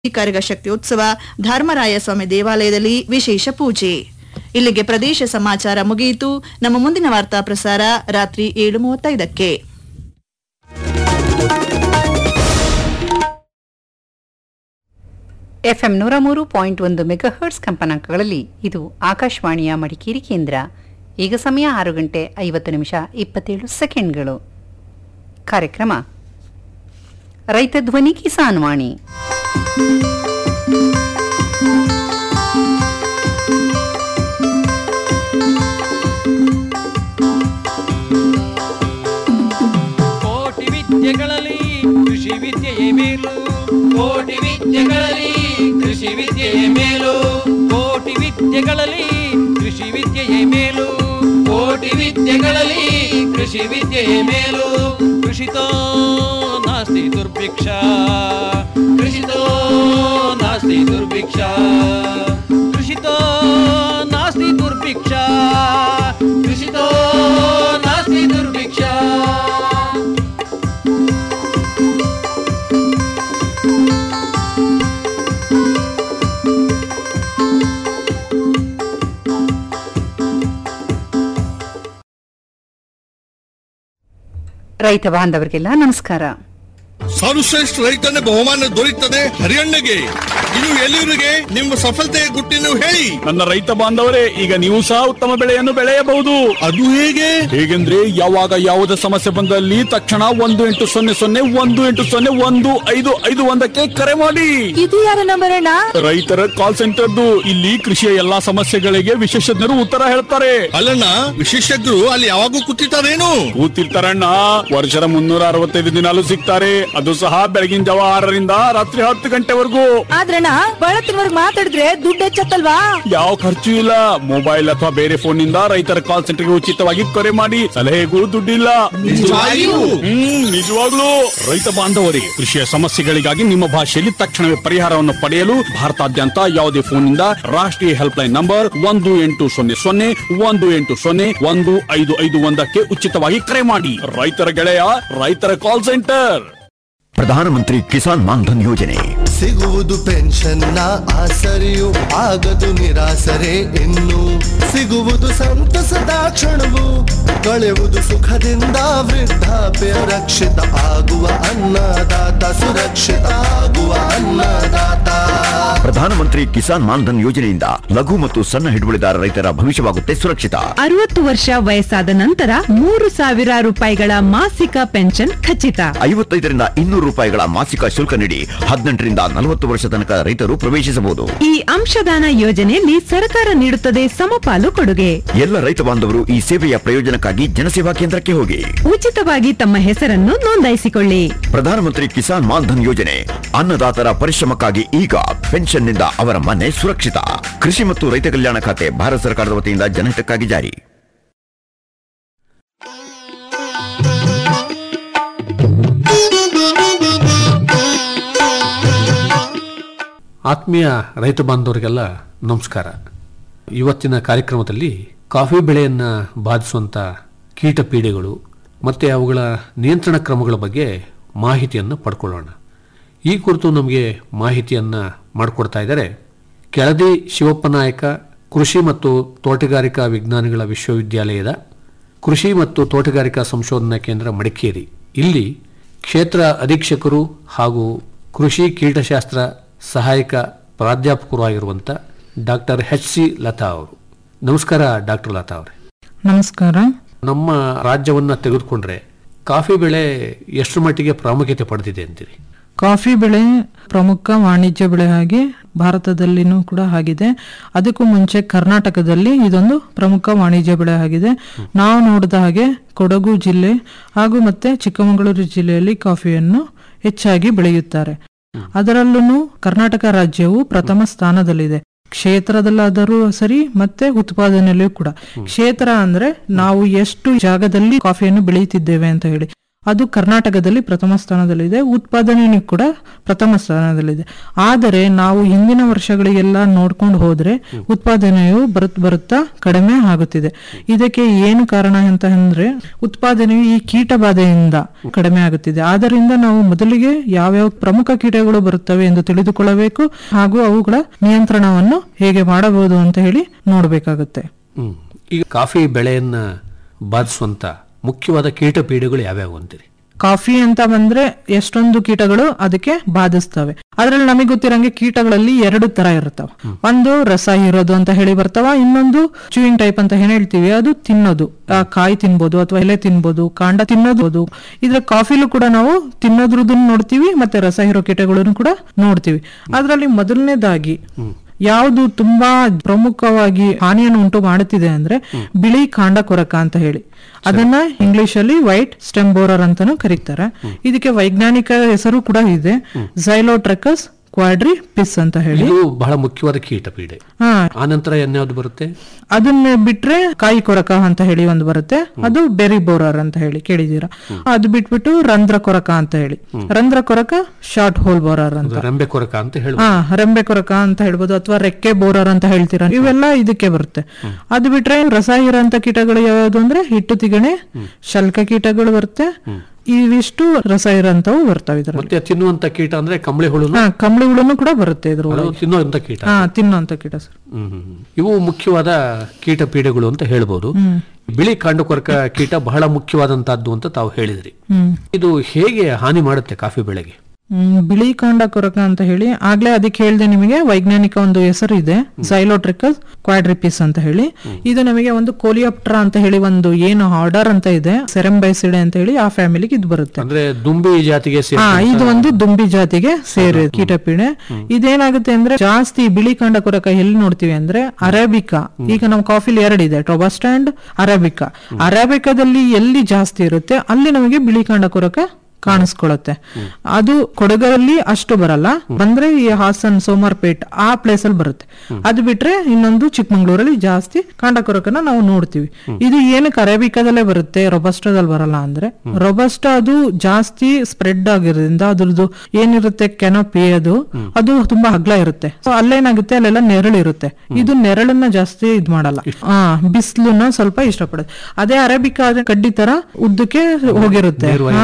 ಕರಗ ಶಕ್ತಿಯೋತ್ಸವ ಧರ್ಮರಾಯ ಸ್ವಾಮಿ ದೇವಾಲಯದಲ್ಲಿ ವಿಶೇಷ ಪೂಜೆ ಇಲ್ಲಿಗೆ ಪ್ರದೇಶ ಸಮಾಚಾರ ಮುಗಿಯಿತು ನಮ್ಮ ಮುಂದಿನ ವಾರ್ತಾ ಪ್ರಸಾರ ರಾತ್ರಿ ಏಳು ಮೂವತ್ತೈದಕ್ಕೆ ಎಫ್ಎಂ ನೂರ ಮೂರು ಪಾಯಿಂಟ್ ಒಂದು ಮೆಗಾಹರ್ಟ್ಸ್ ಕಂಪನಾಂಕಗಳಲ್ಲಿ ಇದು ಆಕಾಶವಾಣಿಯ ಮಡಿಕೇರಿ ಕೇಂದ್ರ ಈಗ ಸಮಯ ಆರು ಗಂಟೆ ಐವತ್ತು ನಿಮಿಷ ಇಪ್ಪತ್ತೇಳು ಸೆಕೆಂಡ್ಗಳು ಕಾರ್ಯಕ್ರಮ ರೈತ ಧ್ವನಿ ಕಿಸಾನ್ ವಾಣಿ ಕೋಟಿ ವಿದ್ಯೆಗಳಲ್ಲಿ ಕೃಷಿ ವಿದ್ಯೆಯೇ ಮೇಲು ಕೋಟಿ ವಿದ್ಯೆಗಳಲ್ಲಿ ಕೃಷಿ ವಿದ್ಯೆಯೇ ಮೇಲು ಕೋಟಿ ವಿದ್ಯೆಗಳಲ್ಲಿ ಕೃಷಿ ವಿದ್ಯೆಯೇ ಮೇಲು ಕೋಟಿ ವಿದ್ಯೆಗಳಲ್ಲಿ ಕೃಷಿ ವಿದ್ಯೆಯೇ ಮೇಲು ಕೃಷಿತೋ ನಾಸ್ತಿ ದುರ್ಭಿಕ್ಷ ಕೃಷಿತೋ ನಾಸ್ತಿ ದುರ್ಭಿಕ್ಷ ಕೃಷಿತೋ ನಾಸ್ತಿ ದುರ್ಭಿಕ್ಷ ಕೃಷಿತೋ ನಾಸ್ತಿ ದುರ್ಭಿಕ್ಷ ರೈತ ಬಾಂಧವರಿಗೆಲ್ಲ ನಮಸ್ಕಾರ ಸರ್ವಶ್ರೇಷ್ಠ ರೈತನ ಬಹುಮಾನ ದೊರೆಯುತ್ತದೆ ಹರಿಯಣ್ಣಗೆ ಇದು ಎಲ್ಲಿವರಿಗೆ ನಿಮ್ಮ ಸಫಲತೆಯ ಗುಟ್ಟಿನ ಹೇಳಿ ನನ್ನ ರೈತ ಬಾಂಧವರೇ ಈಗ ನೀವು ಸಹ ಉತ್ತಮ ಬೆಳೆಯನ್ನು ಬೆಳೆಯಬಹುದು ಅದು ಹೇಗೆ ಹೇಗೆಂದ್ರೆ ಯಾವಾಗ ಯಾವುದೇ ಸಮಸ್ಯೆ ಬಂದಲ್ಲಿ ತಕ್ಷಣ ಒಂದು ಎಂಟು ಸೊನ್ನೆ ಸೊನ್ನೆ ಒಂದು ಎಂಟು ಸೊನ್ನೆ ಒಂದು ಐದು ಐದು ಒಂದಕ್ಕೆ ಕರೆ ಮಾಡಿ ಇದು ಯಾರ ನಂಬರ್ ಅಣ್ಣ ರೈತರ ಕಾಲ್ ಸೆಂಟರ್ದು ಇಲ್ಲಿ ಕೃಷಿಯ ಎಲ್ಲಾ ಸಮಸ್ಯೆಗಳಿಗೆ ವಿಶೇಷಜ್ಞರು ಉತ್ತರ ಹೇಳ್ತಾರೆ ಅಲ್ಲಣ್ಣ ವಿಶೇಷಜ್ಞರು ಅಲ್ಲಿ ಯಾವಾಗೂ ಕೂತಿರ್ತಾರೇನು ಕೂತಿರ್ತಾರಣ್ಣ ವರ್ಷದ ಮುನ್ನೂರ ಅರವತ್ತೈದು ದಿನಾಲು ಸಿಗ್ತಾರೆ ಅದು ಸಹ ಬೆಳಗಿನ ಜಾವ ಆರರಿಂದ ರಾತ್ರಿ ಹತ್ತು ಗಂಟೆವರೆಗೂ ಆದ್ರಣ್ಣ ಬಳತ್ತಿನವರ್ಗ್ ಮಾತಾಡಿದ್ರೆ ದುಡ್ಡು ಹೆಚ್ಚತ್ತಲ್ವಾ ಯಾವ ಖರ್ಚು ಇಲ್ಲ ಮೊಬೈಲ್ ಅಥವಾ ಬೇರೆ ಫೋನ್ ನಿಂದ ರೈತರ ಕಾಲ್ ಸೆಂಟರ್ಗೆ ಉಚಿತವಾಗಿ ಕರೆ ಮಾಡಿ ಸಲಹೆಗೂ ದುಡ್ಡಿಲ್ಲ ನಿಜವಾಗಿಯೂ? ಹ್ಮ್ ನಿಜವಾಗ್ಲೂ ರೈತ ಬಾಂಧವರೇ ಕೃಷಿಯ ಸಮಸ್ಯೆಗಳಿಗಾಗಿ ನಿಮ್ಮ ಭಾಷೆಯಲ್ಲಿ ತಕ್ಷಣವೇ ಪರಿಹಾರವನ್ನು ಪಡೆಯಲು ಭಾರತಾದ್ಯಂತ ಯಾವುದೇ ಫೋನ್ ನಿಂದ ರಾಷ್ಟ್ರೀಯ ಹೆಲ್ಪ್ ಲೈನ್ ನಂಬರ್ ಒಂದು ಎಂಟು ಸೊನ್ನೆ ಸೊನ್ನೆ ಒಂದು ಎಂಟು ಸೊನ್ನೆ ಒಂದು ಐದು ಐದು ಒಂದಕ್ಕೆ ಉಚಿತವಾಗಿ ಕರೆ ಮಾಡಿ ರೈತರ ಗೆಳೆಯ ರೈತರ ಕಾಲ್ ಸೆಂಟರ್ ಪ್ರಧಾನಮಂತ್ರಿ ಕಿಸಾನ್ ಮಾನ್ಧನ್ ಯೋಜನೆ ಸಿಗುವುದು ಪೆನ್ಷನ್ನ ಆಸರೆಯು ಆಗದು ನಿರಾಸರೆ ಇನ್ನು ಸಿಗುವುದು ಸಂತಸದ ಕ್ಷಣವು ಕಳೆಯುವುದು ಸುಖದಿಂದ ವೃದ್ಧಾಪ್ಯ ರಕ್ಷಿತ ಆಗುವ ಅನ್ನದಾತ ಸುರಕ್ಷಿತ ಆಗುವ ಅನ್ನದಾತ ಪ್ರಧಾನಮಂತ್ರಿ ಕಿಸಾನ್ ಮಾನ್ಧನ್ ಯೋಜನೆಯಿಂದ ಲಘು ಮತ್ತು ಸಣ್ಣ ಹಿಡುವಳಿದಾರ ರೈತರ ಭವಿಷ್ಯವಾಗುತ್ತೆ ಸುರಕ್ಷಿತ ಅರವತ್ತು ವರ್ಷ ವಯಸ್ಸಾದ ನಂತರ ಮೂರು ಸಾವಿರ ರೂಪಾಯಿಗಳ ಮಾಸಿಕ ಪೆನ್ಷನ್ ಖಚಿತ ಐವತ್ತೈದರಿಂದ ಇನ್ನೂರು ರೂಪಾಯಿಗಳ ಮಾಸಿಕ ಶುಲ್ಕ ನೀಡಿ ಹದಿನೆಂಟರಿಂದ ನಲವತ್ತು ವರ್ಷ ತನಕ ರೈತರು ಪ್ರವೇಶಿಸಬಹುದು ಈ ಅಂಶದಾನ ಯೋಜನೆಯಲ್ಲಿ ಸರ್ಕಾರ ನೀಡುತ್ತದೆ ಸಮಪಾಲು ಕೊಡುಗೆ ಎಲ್ಲ ರೈತ ಬಾಂಧವರು ಈ ಸೇವೆಯ ಪ್ರಯೋಜನಕ್ಕಾಗಿ ಜನಸೇವಾ ಕೇಂದ್ರಕ್ಕೆ ಹೋಗಿ ಉಚಿತವಾಗಿ ತಮ್ಮ ಹೆಸರನ್ನು ನೋಂದಾಯಿಸಿಕೊಳ್ಳಿ ಪ್ರಧಾನಮಂತ್ರಿ ಕಿಸಾನ್ ಮಾನ್ಧನ್ ಯೋಜನೆ ಅನ್ನದಾತರ ಪರಿಶ್ರಮಕ್ಕಾಗಿ ಈಗ ಪೆನ್ಷನ್ನಿಂದ ಅವರ ಮನೆ ಸುರಕ್ಷಿತ ಕೃಷಿ ಮತ್ತು ರೈತ ಕಲ್ಯಾಣ ಖಾತೆ ಭಾರತ ಸರ್ಕಾರದ ವತಿಯಿಂದ ಜನಹಿತಕ್ಕಾಗಿ ಜಾರಿ ಆತ್ಮೀಯ ರೈತ ಬಾಂಧವರಿಗೆಲ್ಲ ನಮಸ್ಕಾರ ಇವತ್ತಿನ ಕಾರ್ಯಕ್ರಮದಲ್ಲಿ ಕಾಫಿ ಬೆಳೆಯನ್ನು ಬಾಧಿಸುವಂಥ ಕೀಟ ಪೀಡೆಗಳು ಮತ್ತು ಅವುಗಳ ನಿಯಂತ್ರಣ ಕ್ರಮಗಳ ಬಗ್ಗೆ ಮಾಹಿತಿಯನ್ನು ಪಡ್ಕೊಳ್ಳೋಣ ಈ ಕುರಿತು ನಮಗೆ ಮಾಹಿತಿಯನ್ನು ಮಾಡಿಕೊಡ್ತಾ ಇದ್ದಾರೆ ಕೆಳದಿ ಶಿವಪ್ಪ ನಾಯಕ ಕೃಷಿ ಮತ್ತು ತೋಟಗಾರಿಕಾ ವಿಜ್ಞಾನಗಳ ವಿಶ್ವವಿದ್ಯಾಲಯದ ಕೃಷಿ ಮತ್ತು ತೋಟಗಾರಿಕಾ ಸಂಶೋಧನಾ ಕೇಂದ್ರ ಮಡಿಕೇರಿ ಇಲ್ಲಿ ಕ್ಷೇತ್ರ ಅಧೀಕ್ಷಕರು ಹಾಗೂ ಕೃಷಿ ಕೀಟಶಾಸ್ತ್ರ ಸಹಾಯಕ ಪ್ರಾಧ್ಯಾಪಕರು ಆಗಿರುವಂಥ ಡಾಕ್ಟರ್ ಎಚ್ ಸಿ ಲತಾ ಅವರು ನಮಸ್ಕಾರ ಡಾಕ್ಟರ್ ಲತಾ ಅವರೇ ನಮಸ್ಕಾರ ನಮ್ಮ ರಾಜ್ಯವನ್ನ ತೆಗೆದುಕೊಂಡ್ರೆ ಕಾಫಿ ಬೆಳೆ ಎಷ್ಟು ಮಟ್ಟಿಗೆ ಪ್ರಾಮುಖ್ಯತೆ ಪಡೆದಿದೆ ಅಂತೀರಿ ಕಾಫಿ ಬೆಳೆ ಪ್ರಮುಖ ವಾಣಿಜ್ಯ ಬೆಳೆ ಆಗಿ ಭಾರತದಲ್ಲಿನೂ ಕೂಡ ಆಗಿದೆ ಅದಕ್ಕೂ ಮುಂಚೆ ಕರ್ನಾಟಕದಲ್ಲಿ ಇದೊಂದು ಪ್ರಮುಖ ವಾಣಿಜ್ಯ ಬೆಳೆ ಆಗಿದೆ ನಾವು ನೋಡಿದ ಹಾಗೆ ಕೊಡಗು ಜಿಲ್ಲೆ ಹಾಗೂ ಮತ್ತೆ ಚಿಕ್ಕಮಗಳೂರು ಜಿಲ್ಲೆಯಲ್ಲಿ ಕಾಫಿಯನ್ನು ಹೆಚ್ಚಾಗಿ ಬೆಳೆಯುತ್ತಾರೆ ಅದರಲ್ಲೂ ಕರ್ನಾಟಕ ರಾಜ್ಯವು ಪ್ರಥಮ ಸ್ಥಾನದಲ್ಲಿದೆ ಕ್ಷೇತ್ರದಲ್ಲಾದರೂ ಸರಿ ಮತ್ತೆ ಉತ್ಪಾದನೆಯಲ್ಲೂ ಕೂಡ ಕ್ಷೇತ್ರ ಅಂದ್ರೆ ನಾವು ಎಷ್ಟು ಜಾಗದಲ್ಲಿ ಕಾಫಿಯನ್ನು ಬೆಳೆಯುತ್ತಿದ್ದೇವೆ ಅಂತ ಹೇಳಿ ಅದು ಕರ್ನಾಟಕದಲ್ಲಿ ಪ್ರಥಮ ಸ್ಥಾನದಲ್ಲಿದೆ ಉತ್ಪಾದನೆಯೂ ಕೂಡ ಪ್ರಥಮ ಸ್ಥಾನದಲ್ಲಿದೆ ಆದರೆ ನಾವು ಹಿಂದಿನ ವರ್ಷಗಳಿಗೆಲ್ಲ ನೋಡ್ಕೊಂಡು ಹೋದ್ರೆ ಉತ್ಪಾದನೆಯು ಬರುತ್ ಬರುತ್ತಾ ಕಡಿಮೆ ಆಗುತ್ತಿದೆ ಇದಕ್ಕೆ ಏನು ಕಾರಣ ಅಂತ ಅಂದ್ರೆ ಉತ್ಪಾದನೆಯು ಈ ಕೀಟ ಬಾಧೆಯಿಂದ ಕಡಿಮೆ ಆಗುತ್ತಿದೆ ಆದ್ದರಿಂದ ನಾವು ಮೊದಲಿಗೆ ಯಾವ್ಯಾವ ಪ್ರಮುಖ ಕೀಟಗಳು ಬರುತ್ತವೆ ಎಂದು ತಿಳಿದುಕೊಳ್ಳಬೇಕು ಹಾಗೂ ಅವುಗಳ ನಿಯಂತ್ರಣವನ್ನು ಹೇಗೆ ಮಾಡಬಹುದು ಅಂತ ಹೇಳಿ ನೋಡಬೇಕಾಗುತ್ತೆ ಹ್ಮ್. ಈಗ ಕಾಫಿ ಬೆಳೆಯನ್ನ ಬಾಧಿಸುವಂತ ಮುಖ್ಯವಾದ ಕೀಟ ಪೀಡೆಗಳು ಯಾವ್ಯಾವು ಅಂತೀರಿ ಕಾಫಿ ಅಂತ ಬಂದ್ರೆ ಎಷ್ಟೊಂದು ಕೀಟಗಳು ಅದಕ್ಕೆ ಬಾಧಿಸ್ತವೆ ಅದ್ರಲ್ಲಿ ನಮಗೆ ಗೊತ್ತಿರಂಗೆ ಕೀಟಗಳಲ್ಲಿ ಎರಡು ತರ ಇರ್ತಾವ ಒಂದು ರಸ ಹೀರೋದು ಅಂತ ಹೇಳಿ ಬರ್ತಾವ ಇನ್ನೊಂದು ಚೂಯಿಂಗ್ ಟೈಪ್ ಅಂತ ಏನ್ ಹೇಳ್ತೀವಿ ಅದು ತಿನ್ನೋದು ಆ ಕಾಯಿ ತಿನ್ಬೋದು ಅಥವಾ ಎಲೆ ತಿನ್ಬೋದು ಕಾಂಡ ತಿನ್ನೋದು ಇದ್ರ ಕಾಫಿಲೂ ಕೂಡ ನಾವು ತಿನ್ನೋದ್ರದನ್ನ ನೋಡ್ತೀವಿ ಮತ್ತೆ ರಸ ಹೀರೋ ಕೀಟಗಳನ್ನು ಕೂಡ ನೋಡ್ತೀವಿ ಅದರಲ್ಲಿ ಮೊದಲನೇದಾಗಿ ಯಾವುದು ತುಂಬಾ ಪ್ರಮುಖವಾಗಿ ಹಾನಿಯನ್ನು ಉಂಟು ಮಾಡುತ್ತಿದೆ ಅಂದ್ರೆ ಬಿಳಿ ಕಾಂಡ ಕೊರಕ ಅಂತ ಹೇಳಿ ಅದನ್ನ ಇಂಗ್ಲಿಷ್ ಅಲ್ಲಿ ವೈಟ್ ಸ್ಟೆಮ್ ಬೋರರ್ ಅಂತಾನು ಕರೀತಾರೆ ಇದಕ್ಕೆ ವೈಜ್ಞಾನಿಕ ಹೆಸರು ಕೂಡ ಇದೆ ಝೈಲೋಟ್ರಕಸ್ ಕ್ವಾಡ್ರಿ ಪಿಸ್ ಅಂತ ಹೇಳಿ ಇದು ಬಹಳ ಮುಖ್ಯವಾದ ಕೀಟ ಪೀಡೆ ಹಾ ಆ ನಂತರ ಇನ್ಯಾವ್ದು ಬರುತ್ತೆ ಅದನ್ನ ಬಿಟ್ರೆ ಕಾಯಿ ಕೊರಕ ಅಂತ ಹೇಳಿ ಒಂದು ಬರುತ್ತೆ ಅದು ಬೆರಿ ಬೋರರ್ ಅಂತ ಹೇಳಿ ಕೇಳಿದೀರಾ ಅದು ಬಿಟ್ಬಿಟ್ಟು ರಂಧ್ರ ಕೊರಕ ಅಂತ ಹೇಳಿ ರಂಧ್ರ ಕೊರಕ ಶಾರ್ಟ್ ಹೋಲ್ ಬೋರರ್ ಅಂತ ಅದು ರೆಂಬೆ ಕೊರಕ ಅಂತ ಹೇಳಿ ಹಾ ರೆಂಬೆ ಕೊರಕ ಅಂತ ಹೇಳ್ಬೋದು ಅಥವಾ ರೆಕ್ಕೆ ಬೋರರ್ ಅಂತ ಹೇಳ್ತೀರಾ ಇವೆಲ್ಲ ಇದಕ್ಕೆ ಬರುತ್ತೆ ಅದು ಬಿಟ್ರೆ ರಸಾಯನ ಅಂತ ಕೀಟಗಳು ಯಾವ್ಯಾವ್ದು ಅಂದ್ರೆ ಹಿಟ್ಟು ತಿಗಣೆ ಶಲ್ಕ ಕೀಟಗಳು ಬರುತ್ತೆ ಇವಿಷ್ಟು ರಸಾಯನ ಅಂತವು ಬರ್ತವೆ ಇದ್ರಲ್ಲಿ ಮತ್ತೆ ತಿನ್ನುವಂತ ಕೀಟ ಅಂದ್ರೆ ಕಂಬಳಿ ಹುಳು ಹಾ ಕಂಬಳಿ ಹುಳುನು ಕೂಡ ಬರುತ್ತೆ ಇದ್ರೊಳಗೆ ತಿನ್ನುವಂತ ಕೀಟ ಹಾ ತಿನ್ನೋಂತ ಕೀಟ ಸರ್ ಹ್ಮ್, ಹ್ಮ್, ಹ್ಮ್. ಇವು ಮುಖ್ಯವಾದ ಕೀಟ ಪೀಡೆಗಳು ಅಂತ ಹೇಳ್ಬೋದು ಬಿಳಿ ಕಾಂಡು ಕೊರಕ ಕೀಟ ಬಹಳ ಮುಖ್ಯವಾದಂತಹದ್ದು ಅಂತ ತಾವು ಹೇಳಿದ್ರಿ ಹ್ಮ್ ಇದು ಹೇಗೆ ಹಾನಿ ಮಾಡುತ್ತೆ ಕಾಫಿ ಬೆಳೆಗೆ ಹ್ಮ್, ಬಿಳಿ ಕಾಂಡ ಕೊರಕ ಅಂತ ಹೇಳಿ ಆಗ್ಲೇ ಅದಕ್ಕೆ ಹೇಳ್ದೆ ನಿಮಗೆ ವೈಜ್ಞಾನಿಕ ಒಂದು ಹೆಸರು ಇದೆ ಸೈಲೋಟ್ರಿಕಸ್ ಕ್ವಾಡ್ರಿಪಿಸ್ ಅಂತ ಹೇಳಿ ಇದು ನಮಗೆ ಒಂದು ಕೋಲಿಯಾಪ್ಟ್ರಾ ಅಂತ ಹೇಳಿ ಒಂದು ಏನು ಆರ್ಡರ್ ಅಂತ ಇದೆ ಸೆರೆಂಬೈಸಿಡೆ ಅಂತ ಹೇಳಿ ಆ ಫ್ಯಾಮಿಲಿಗೆ ಇದು ಬರುತ್ತೆ ಅಂದ್ರೆ ದುಂಬಿ ಜಾತಿಗೆ ಹಾ ಇದು ಒಂದು ದುಂಬಿ ಜಾತಿಗೆ ಸೇರಿ ಕೀಟಪೀಡೆ ಇದೇನಾಗುತ್ತೆ ಅಂದ್ರೆ ಜಾಸ್ತಿ ಬಿಳಿ ಕಾಂಡ ಕೊರಕ ಎಲ್ಲಿ ನೋಡ್ತೀವಿ ಅಂದ್ರೆ ಅರೇಬಿಕಾ ಈಗ ನಮ್ಮ ಕಾಫಿಲಿ ಎರಡಿದೆ ಟೊಬಾಸ್ಟ್ಯಾಂಡ್ ಅರೇಬಿಕಾ ಅರೇಬಿಕಾದಲ್ಲಿ ಎಲ್ಲಿ ಜಾಸ್ತಿ ಇರುತ್ತೆ ಅಲ್ಲಿ ನಮಗೆ ಬಿಳಿ ಕಾಂಡ ಕೊರಕ ಕಾಣಿಸ್ಕೊಳ್ಳುತ್ತೆ ಅದು ಕೊಡಗಲ್ಲಿ ಅಷ್ಟು ಬರಲ್ಲ ಬಂದ್ರೆ ಈ ಹಾಸನ್ ಸೋಮಾರ್ಪೇಟ್ ಆ ಪ್ಲೇಸ್ ಅಲ್ಲಿ ಬರುತ್ತೆ ಅದು ಬಿಟ್ರೆ ಇನ್ನೊಂದು ಚಿಕ್ಕಮಂಗ್ಳೂರಲ್ಲಿ ಜಾಸ್ತಿ ಕಾಂಡಕೊರಕನ ನಾವು ನೋಡ್ತೀವಿ ಇದು ಏನಕ್ಕೆ ಅರೇಬಿಕಾದಲ್ಲೇ ಬರುತ್ತೆ ರೊಬಸ್ಟಾದಲ್ಲಿ ಬರಲ್ಲ ಅಂದ್ರೆ ರೊಬಸ್ಟಾ ಅದು ಜಾಸ್ತಿ ಸ್ಪ್ರೆಡ್ ಆಗಿರೋದ್ರಿಂದ ಅದ್ರದ್ದು ಏನಿರುತ್ತೆ ಕೆನಪಿ ಅದು ಅದು ತುಂಬಾ ಅಗ್ಲ ಇರುತ್ತೆ ಸೊ ಅಲ್ಲೇನಾಗುತ್ತೆ ಅಲ್ಲೆಲ್ಲ ನೆರಳಿರುತ್ತೆ ಇದು ನೆರಳನ್ನ ಜಾಸ್ತಿ ಇದ್ ಮಾಡಲ್ಲ ಆ ಬಿಸಿಲನ್ನ ಸ್ವಲ್ಪ ಇಷ್ಟಪಡುತ್ತೆ ಅದೇ ಅರೇಬಿಕಾ ಆದ್ರೆ ಕಡ್ಡಿ ತರ ಉದ್ದಕ್ಕೆ ಹೋಗಿರುತ್ತೆ ಹಾ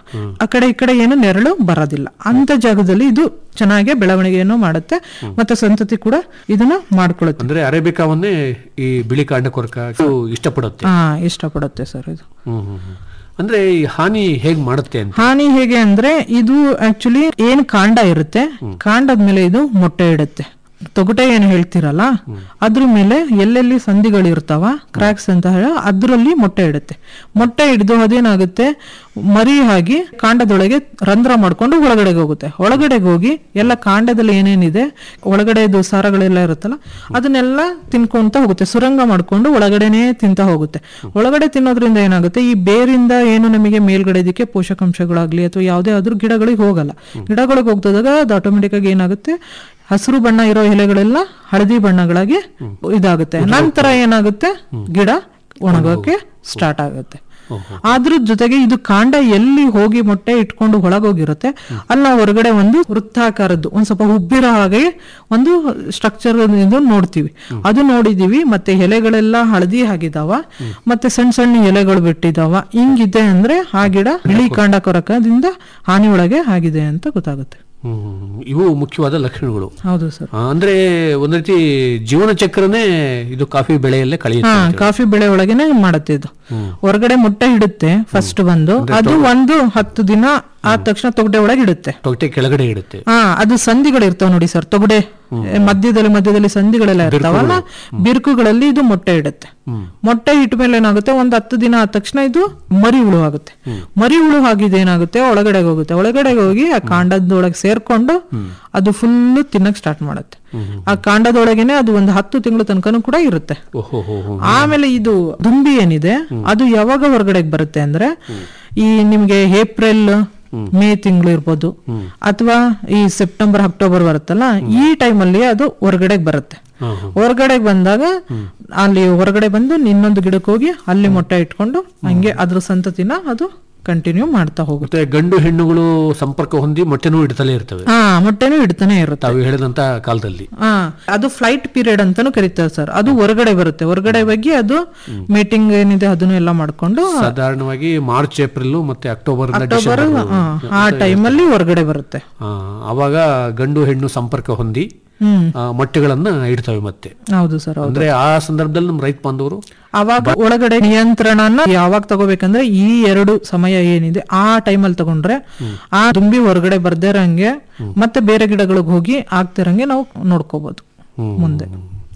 ಆ ಕಡೆ ಈ ಕಡೆ ಏನು ನೆರಳು ಬರೋದಿಲ್ಲ ಅಂತ ಜಾಗದಲ್ಲಿ ಇದು ಚೆನ್ನಾಗಿ ಬೆಳವಣಿಗೆಯನ್ನು ಮಾಡುತ್ತೆ ಮತ್ತೆ ಸಂತತಿ ಕೂಡ ಇದನ್ನ ಮಾಡ್ಕೊಳ್ಳುತ್ತೆ ಅಂದ್ರೆ ಅರೇಬಿಕಾವನ್ನೇ ಈ ಬಿಳಿ ಕಾಂಡ ಕೊರಕ ಇದು ಇಷ್ಟಪಡುತ್ತೆ ಹಾ ಇಷ್ಟಪಡುತ್ತೆ ಸರ್ ಇದು ಹ್ಮ್, ಹ್ಮ್, ಹ್ಮ್. ಅಂದ್ರೆ ಈ ಹಾನಿ ಹೇಗ್ ಮಾಡುತ್ತೆ ಅಂತ ಹಾನಿ ಹೇಗೆ ಅಂದ್ರೆ ಇದು ಆಕ್ಚುಲಿ ಏನ್ ಕಾಂಡ ಇರುತ್ತೆ ಕಾಂಡದ ಮೇಲೆ ಇದು ಮೊಟ್ಟೆ ಇಡುತ್ತೆ ತೊಗಟೆ ಏನ್ ಹೇಳ್ತಿರಲ್ಲ ಅದ್ರ ಮೇಲೆ ಎಲ್ಲೆಲ್ಲಿ ಸಂಧಿಗಳು ಇರ್ತಾವ ಕ್ರಾಕ್ಸ್ ಅಂತ ಹೇಳ ಅದ್ರಲ್ಲಿ ಮೊಟ್ಟೆ ಇಡುತ್ತೆ ಮೊಟ್ಟೆ ಹಿಡಿದು ಅದೇನಾಗುತ್ತೆ ಮರಿ ಆಗಿ ಕಾಂಡದೊಳಗೆ ರಂಧ್ರ ಮಾಡ್ಕೊಂಡು ಒಳಗಡೆಗೆ ಹೋಗುತ್ತೆ ಒಳಗಡೆಗೆ ಹೋಗಿ ಎಲ್ಲ ಕಾಂಡದಲ್ಲಿ ಏನೇನಿದೆ ಒಳಗಡೆದು ಸಾರಗಳೆಲ್ಲ ಇರುತ್ತಲ್ಲ ಅದನ್ನೆಲ್ಲ ತಿನ್ಕೊಂತ ಹೋಗುತ್ತೆ ಸುರಂಗ ಮಾಡ್ಕೊಂಡು ಒಳಗಡೆನೆ ತಿಂತ ಹೋಗುತ್ತೆ ಒಳಗಡೆ ತಿನ್ನೋದ್ರಿಂದ ಏನಾಗುತ್ತೆ ಈ ಬೇರಿಂದ ಏನು ನಮಗೆ ಮೇಲ್ಗಡೆ ಇದಕ್ಕೆ ಪೋಷಕಾಂಶಗಳಾಗ್ಲಿ ಅಥವಾ ಯಾವುದೇ ಆದ್ರೂ ಗಿಡಗಳಿಗೆ ಹೋಗಲ್ಲ ಗಿಡಗಳಿಗೆ ಹೋಗ್ತದಾಗ ಅದು ಆಟೋಮೆಟಿಕ್ ಆಗಿ ಏನಾಗುತ್ತೆ ಹಸಿರು ಬಣ್ಣ ಇರೋ ಎಲೆಗಳೆಲ್ಲ ಹಳದಿ ಬಣ್ಣಗಳಾಗಿ ಇದಾಗುತ್ತೆ ನಂತರ ಏನಾಗುತ್ತೆ ಗಿಡ ಒಣಗೋಕೆ ಸ್ಟಾರ್ಟ್ ಆಗುತ್ತೆ ಅದ್ರ ಜೊತೆಗೆ ಇದು ಕಾಂಡ ಎಲ್ಲಿ ಹೋಗಿ ಮೊಟ್ಟೆ ಇಟ್ಕೊಂಡು ಒಳಗೋಗಿರುತ್ತೆ ಅಲ್ಲಿ ನಾವು ಹೊರಗಡೆ ಒಂದು ವೃತ್ತಾಕಾರದ್ದು ಒಂದ್ ಸ್ವಲ್ಪ ಉಬ್ಬಿರೋ ಹಾಗೆ ಒಂದು ಸ್ಟ್ರಕ್ಚರ್ ಇದು ನೋಡ್ತೀವಿ ಅದು ನೋಡಿದೀವಿ ಮತ್ತೆ ಎಲೆಗಳೆಲ್ಲ ಹಳದಿ ಆಗಿದಾವ ಮತ್ತೆ ಸಣ್ಣ ಸಣ್ಣ ಎಲೆಗಳು ಬಿಟ್ಟಿದಾವ ಹಿಂಗಿದೆ ಅಂದ್ರೆ ಆ ಗಿಡ ಬಿಳಿ ಕಾಂಡ ಕೊರಕದಿಂದ ಹಾನಿ ಒಳಗೆ ಆಗಿದೆ ಅಂತ ಗೊತ್ತಾಗುತ್ತೆ ಹ್ಮ್, ಹ್ಮ್, ಹ್ಮ್. ಇವು ಮುಖ್ಯವಾದ ಲಕ್ಷಣಗಳು ಹೌದು ಸರ್ ಆ, ಅಂದ್ರೆ ಒಂದ್ ರೀತಿ ಜೀವನ ಚಕ್ರನೇ ಇದು ಕಾಫಿ ಬೆಳೆಯಲ್ಲೇ ಹಾ ಕಳೆಯುತ್ತೆ ಅಂತ ಹೇಳಿ. ಕಾಫಿ ಬೆಳೆ ಒಳಗೇನೆ ಮಾಡುತ್ತೆ ಇದು ಹೊರಗಡೆ ಮೊಟ್ಟೆ ಇಡುತ್ತೆ ಫಸ್ಟ್ ಬಂದು ಅದು ಒಂದು ಹತ್ತು ದಿನ ಆದ ತಕ್ಷಣ ತೊಗಡೆ ಒಳಗೆ ಇಡುತ್ತೆ ತೊಗಟೆ ಕೆಳಗಡೆ ಇಡುತ್ತೆ ಹಾ ಅದು ಸಂಧಿಗಳು ಇರ್ತಾವ ನೋಡಿ ಸರ್ ತೊಗಡೆ ಮಧ್ಯದಲ್ಲಿ ಮಧ್ಯದಲ್ಲಿ ಸಂಧಿಗಳೆಲ್ಲ ಇರ್ತಾವಲ್ಲ ಬಿರುಕುಗಳಲ್ಲಿ ಇದು ಮೊಟ್ಟೆ ಇಡುತ್ತೆ ಮೊಟ್ಟೆ ಇಟ್ಟ ಮೇಲೆ ಏನಾಗುತ್ತೆ ಒಂದ್ ಹತ್ತು ದಿನ ಆದ ತಕ್ಷಣ ಇದು ಮರಿ ಹುಳು ಆಗುತ್ತೆ ಮರಿ ಹುಳು ಆಗಿದ್ದು ಏನಾಗುತ್ತೆ ಒಳಗಡೆಗೆ ಹೋಗುತ್ತೆ ಒಳಗಡೆಗೆ ಹೋಗಿ ಆ ಕಾಂಡದೊಳಗೆ ಸೇರ್ಕೊಂಡು ಅದು ಫುಲ್ ತಿನ್ನಕ್ ಸ್ಟಾರ್ಟ್ ಮಾಡುತ್ತೆ ಆ ಕಾಂಡದೊಳಗೇನೆ ಅದು ಒಂದು ಹತ್ತು ತಿಂಗಳು ತನಕನೂ ಕೂಡ ಇರುತ್ತೆ ಓಹೋ ಹೋ ಹೋ ಆಮೇಲೆ ಇದು ದುಂಬಿ ಏನಿದೆ ಅದು ಯಾವಾಗ ಹೊರಗಡೆಗೆ ಬರುತ್ತೆ ಅಂದ್ರೆ ಈ ನಿಮ್ಗೆ ಏಪ್ರಿಲ್ ಮೇ ತಿಂಗಳು ಇರ್ಬೋದು ಅಥವಾ ಈ ಸೆಪ್ಟೆಂಬರ್ ಅಕ್ಟೋಬರ್ ಬರುತ್ತಲ್ಲ ಈ ಟೈಮಲ್ಲಿ ಅದು ಹೊರಗಡೆಗೆ ಬರುತ್ತೆ ಹೊರಗಡೆಗೆ ಬಂದಾಗ ಅಲ್ಲಿ ಹೊರಗಡೆ ಬಂದು ಇನ್ನೊಂದು ಗಿಡಕ್ಕೆ ಹೋಗಿ ಅಲ್ಲಿ ಮೊಟ್ಟೆ ಇಟ್ಕೊಂಡು ಹಂಗೆ ಅದ್ರ ಸಂತತಿನ ಅದು ಕಂಟಿನ್ಯೂ ಮಾಡ್ತಾ ಹೋಗುತ್ತೆ ಮತ್ತೆ ಗಂಡು ಹೆಣ್ಣುಗಳು ಸಂಪರ್ಕ ಹೊಂದಿ ಮೊಟ್ಟೆನೂ ಇಡ್ತಲೇ ಇರ್ತವೆ ಹಾ ಮೊಟ್ಟೆನೂ ಇಡ್ತಾನೆ ಇರುತ್ತೆ ತಾವು ಹೇಳಿದಂತ ಕಾಲದಲ್ಲಿ ಹಾ ಅದು ಫ್ಲೈಟ್ ಪೀರಿಯಡ್ ಅಂತಾನು ಕರೀತಾರೆ ಸರ್ ಅದು ಹೊರಗಡೆ ಬರುತ್ತೆ ಹೊರಗಡೆ ಬಗ್ಗೆ ಅದು ಮೀಟಿಂಗ್ ಏನಿದೆ ಅದನ್ನು ಎಲ್ಲ ಮಾಡ್ಕೊಂಡು ಸಾಧಾರಣವಾಗಿ ಮಾರ್ಚ್ ಏಪ್ರಿಲ್ ಮತ್ತೆ ಅಕ್ಟೋಬರ್ ಇಂದ ಅಕ್ಟೋಬರ್ ಡಿಸೆಂಬರ್ ಹಾ, ಆ ಟೈಮಲ್ಲಿ ಹೊರಗಡೆ ಬರುತ್ತೆ ಆ, ಅವಾಗ ಗಂಡು ಹೆಣ್ಣು ಸಂಪರ್ಕ ಹೊಂದಿ ಹ್ಮ್ ಆ, ಮೊಟ್ಟೆಗಳನ್ನ ಇಡ್ತವೆ ಮತ್ತೆ ಹೌದು ಸರ್ ಹೌದು ಅಂದ್ರೆ ಆ ಸಂದರ್ಭದಲ್ಲಿ ನಮ್ಮ ರೈತ ಬಾಂಧವರು ಅವಾಗ ಒಳಗಡೆ ನಿಯಂತ್ರಣನ ಯಾವಾಗ ತಗೋಬೇಕಂದ್ರೆ ಈ ಎರಡು ಸಮಯ ಏನಿದೆ ಆ ಟೈಮಲ್ಲಿ ತಗೊಂಡ್ರೆ ಆ ತುಂಬಿ ಹೊರಗಡೆ ಬರ್ದೇ ಇರಂಗೆ ಮತ್ತೆ ಬೇರೆ ಗಿಡಗಳಿಗೆ ಹೋಗಿ ಆಗ್ತಿರಂಗೆ ನಾವು ನೋಡ್ಕೋಬಹುದು ಮುಂದೆ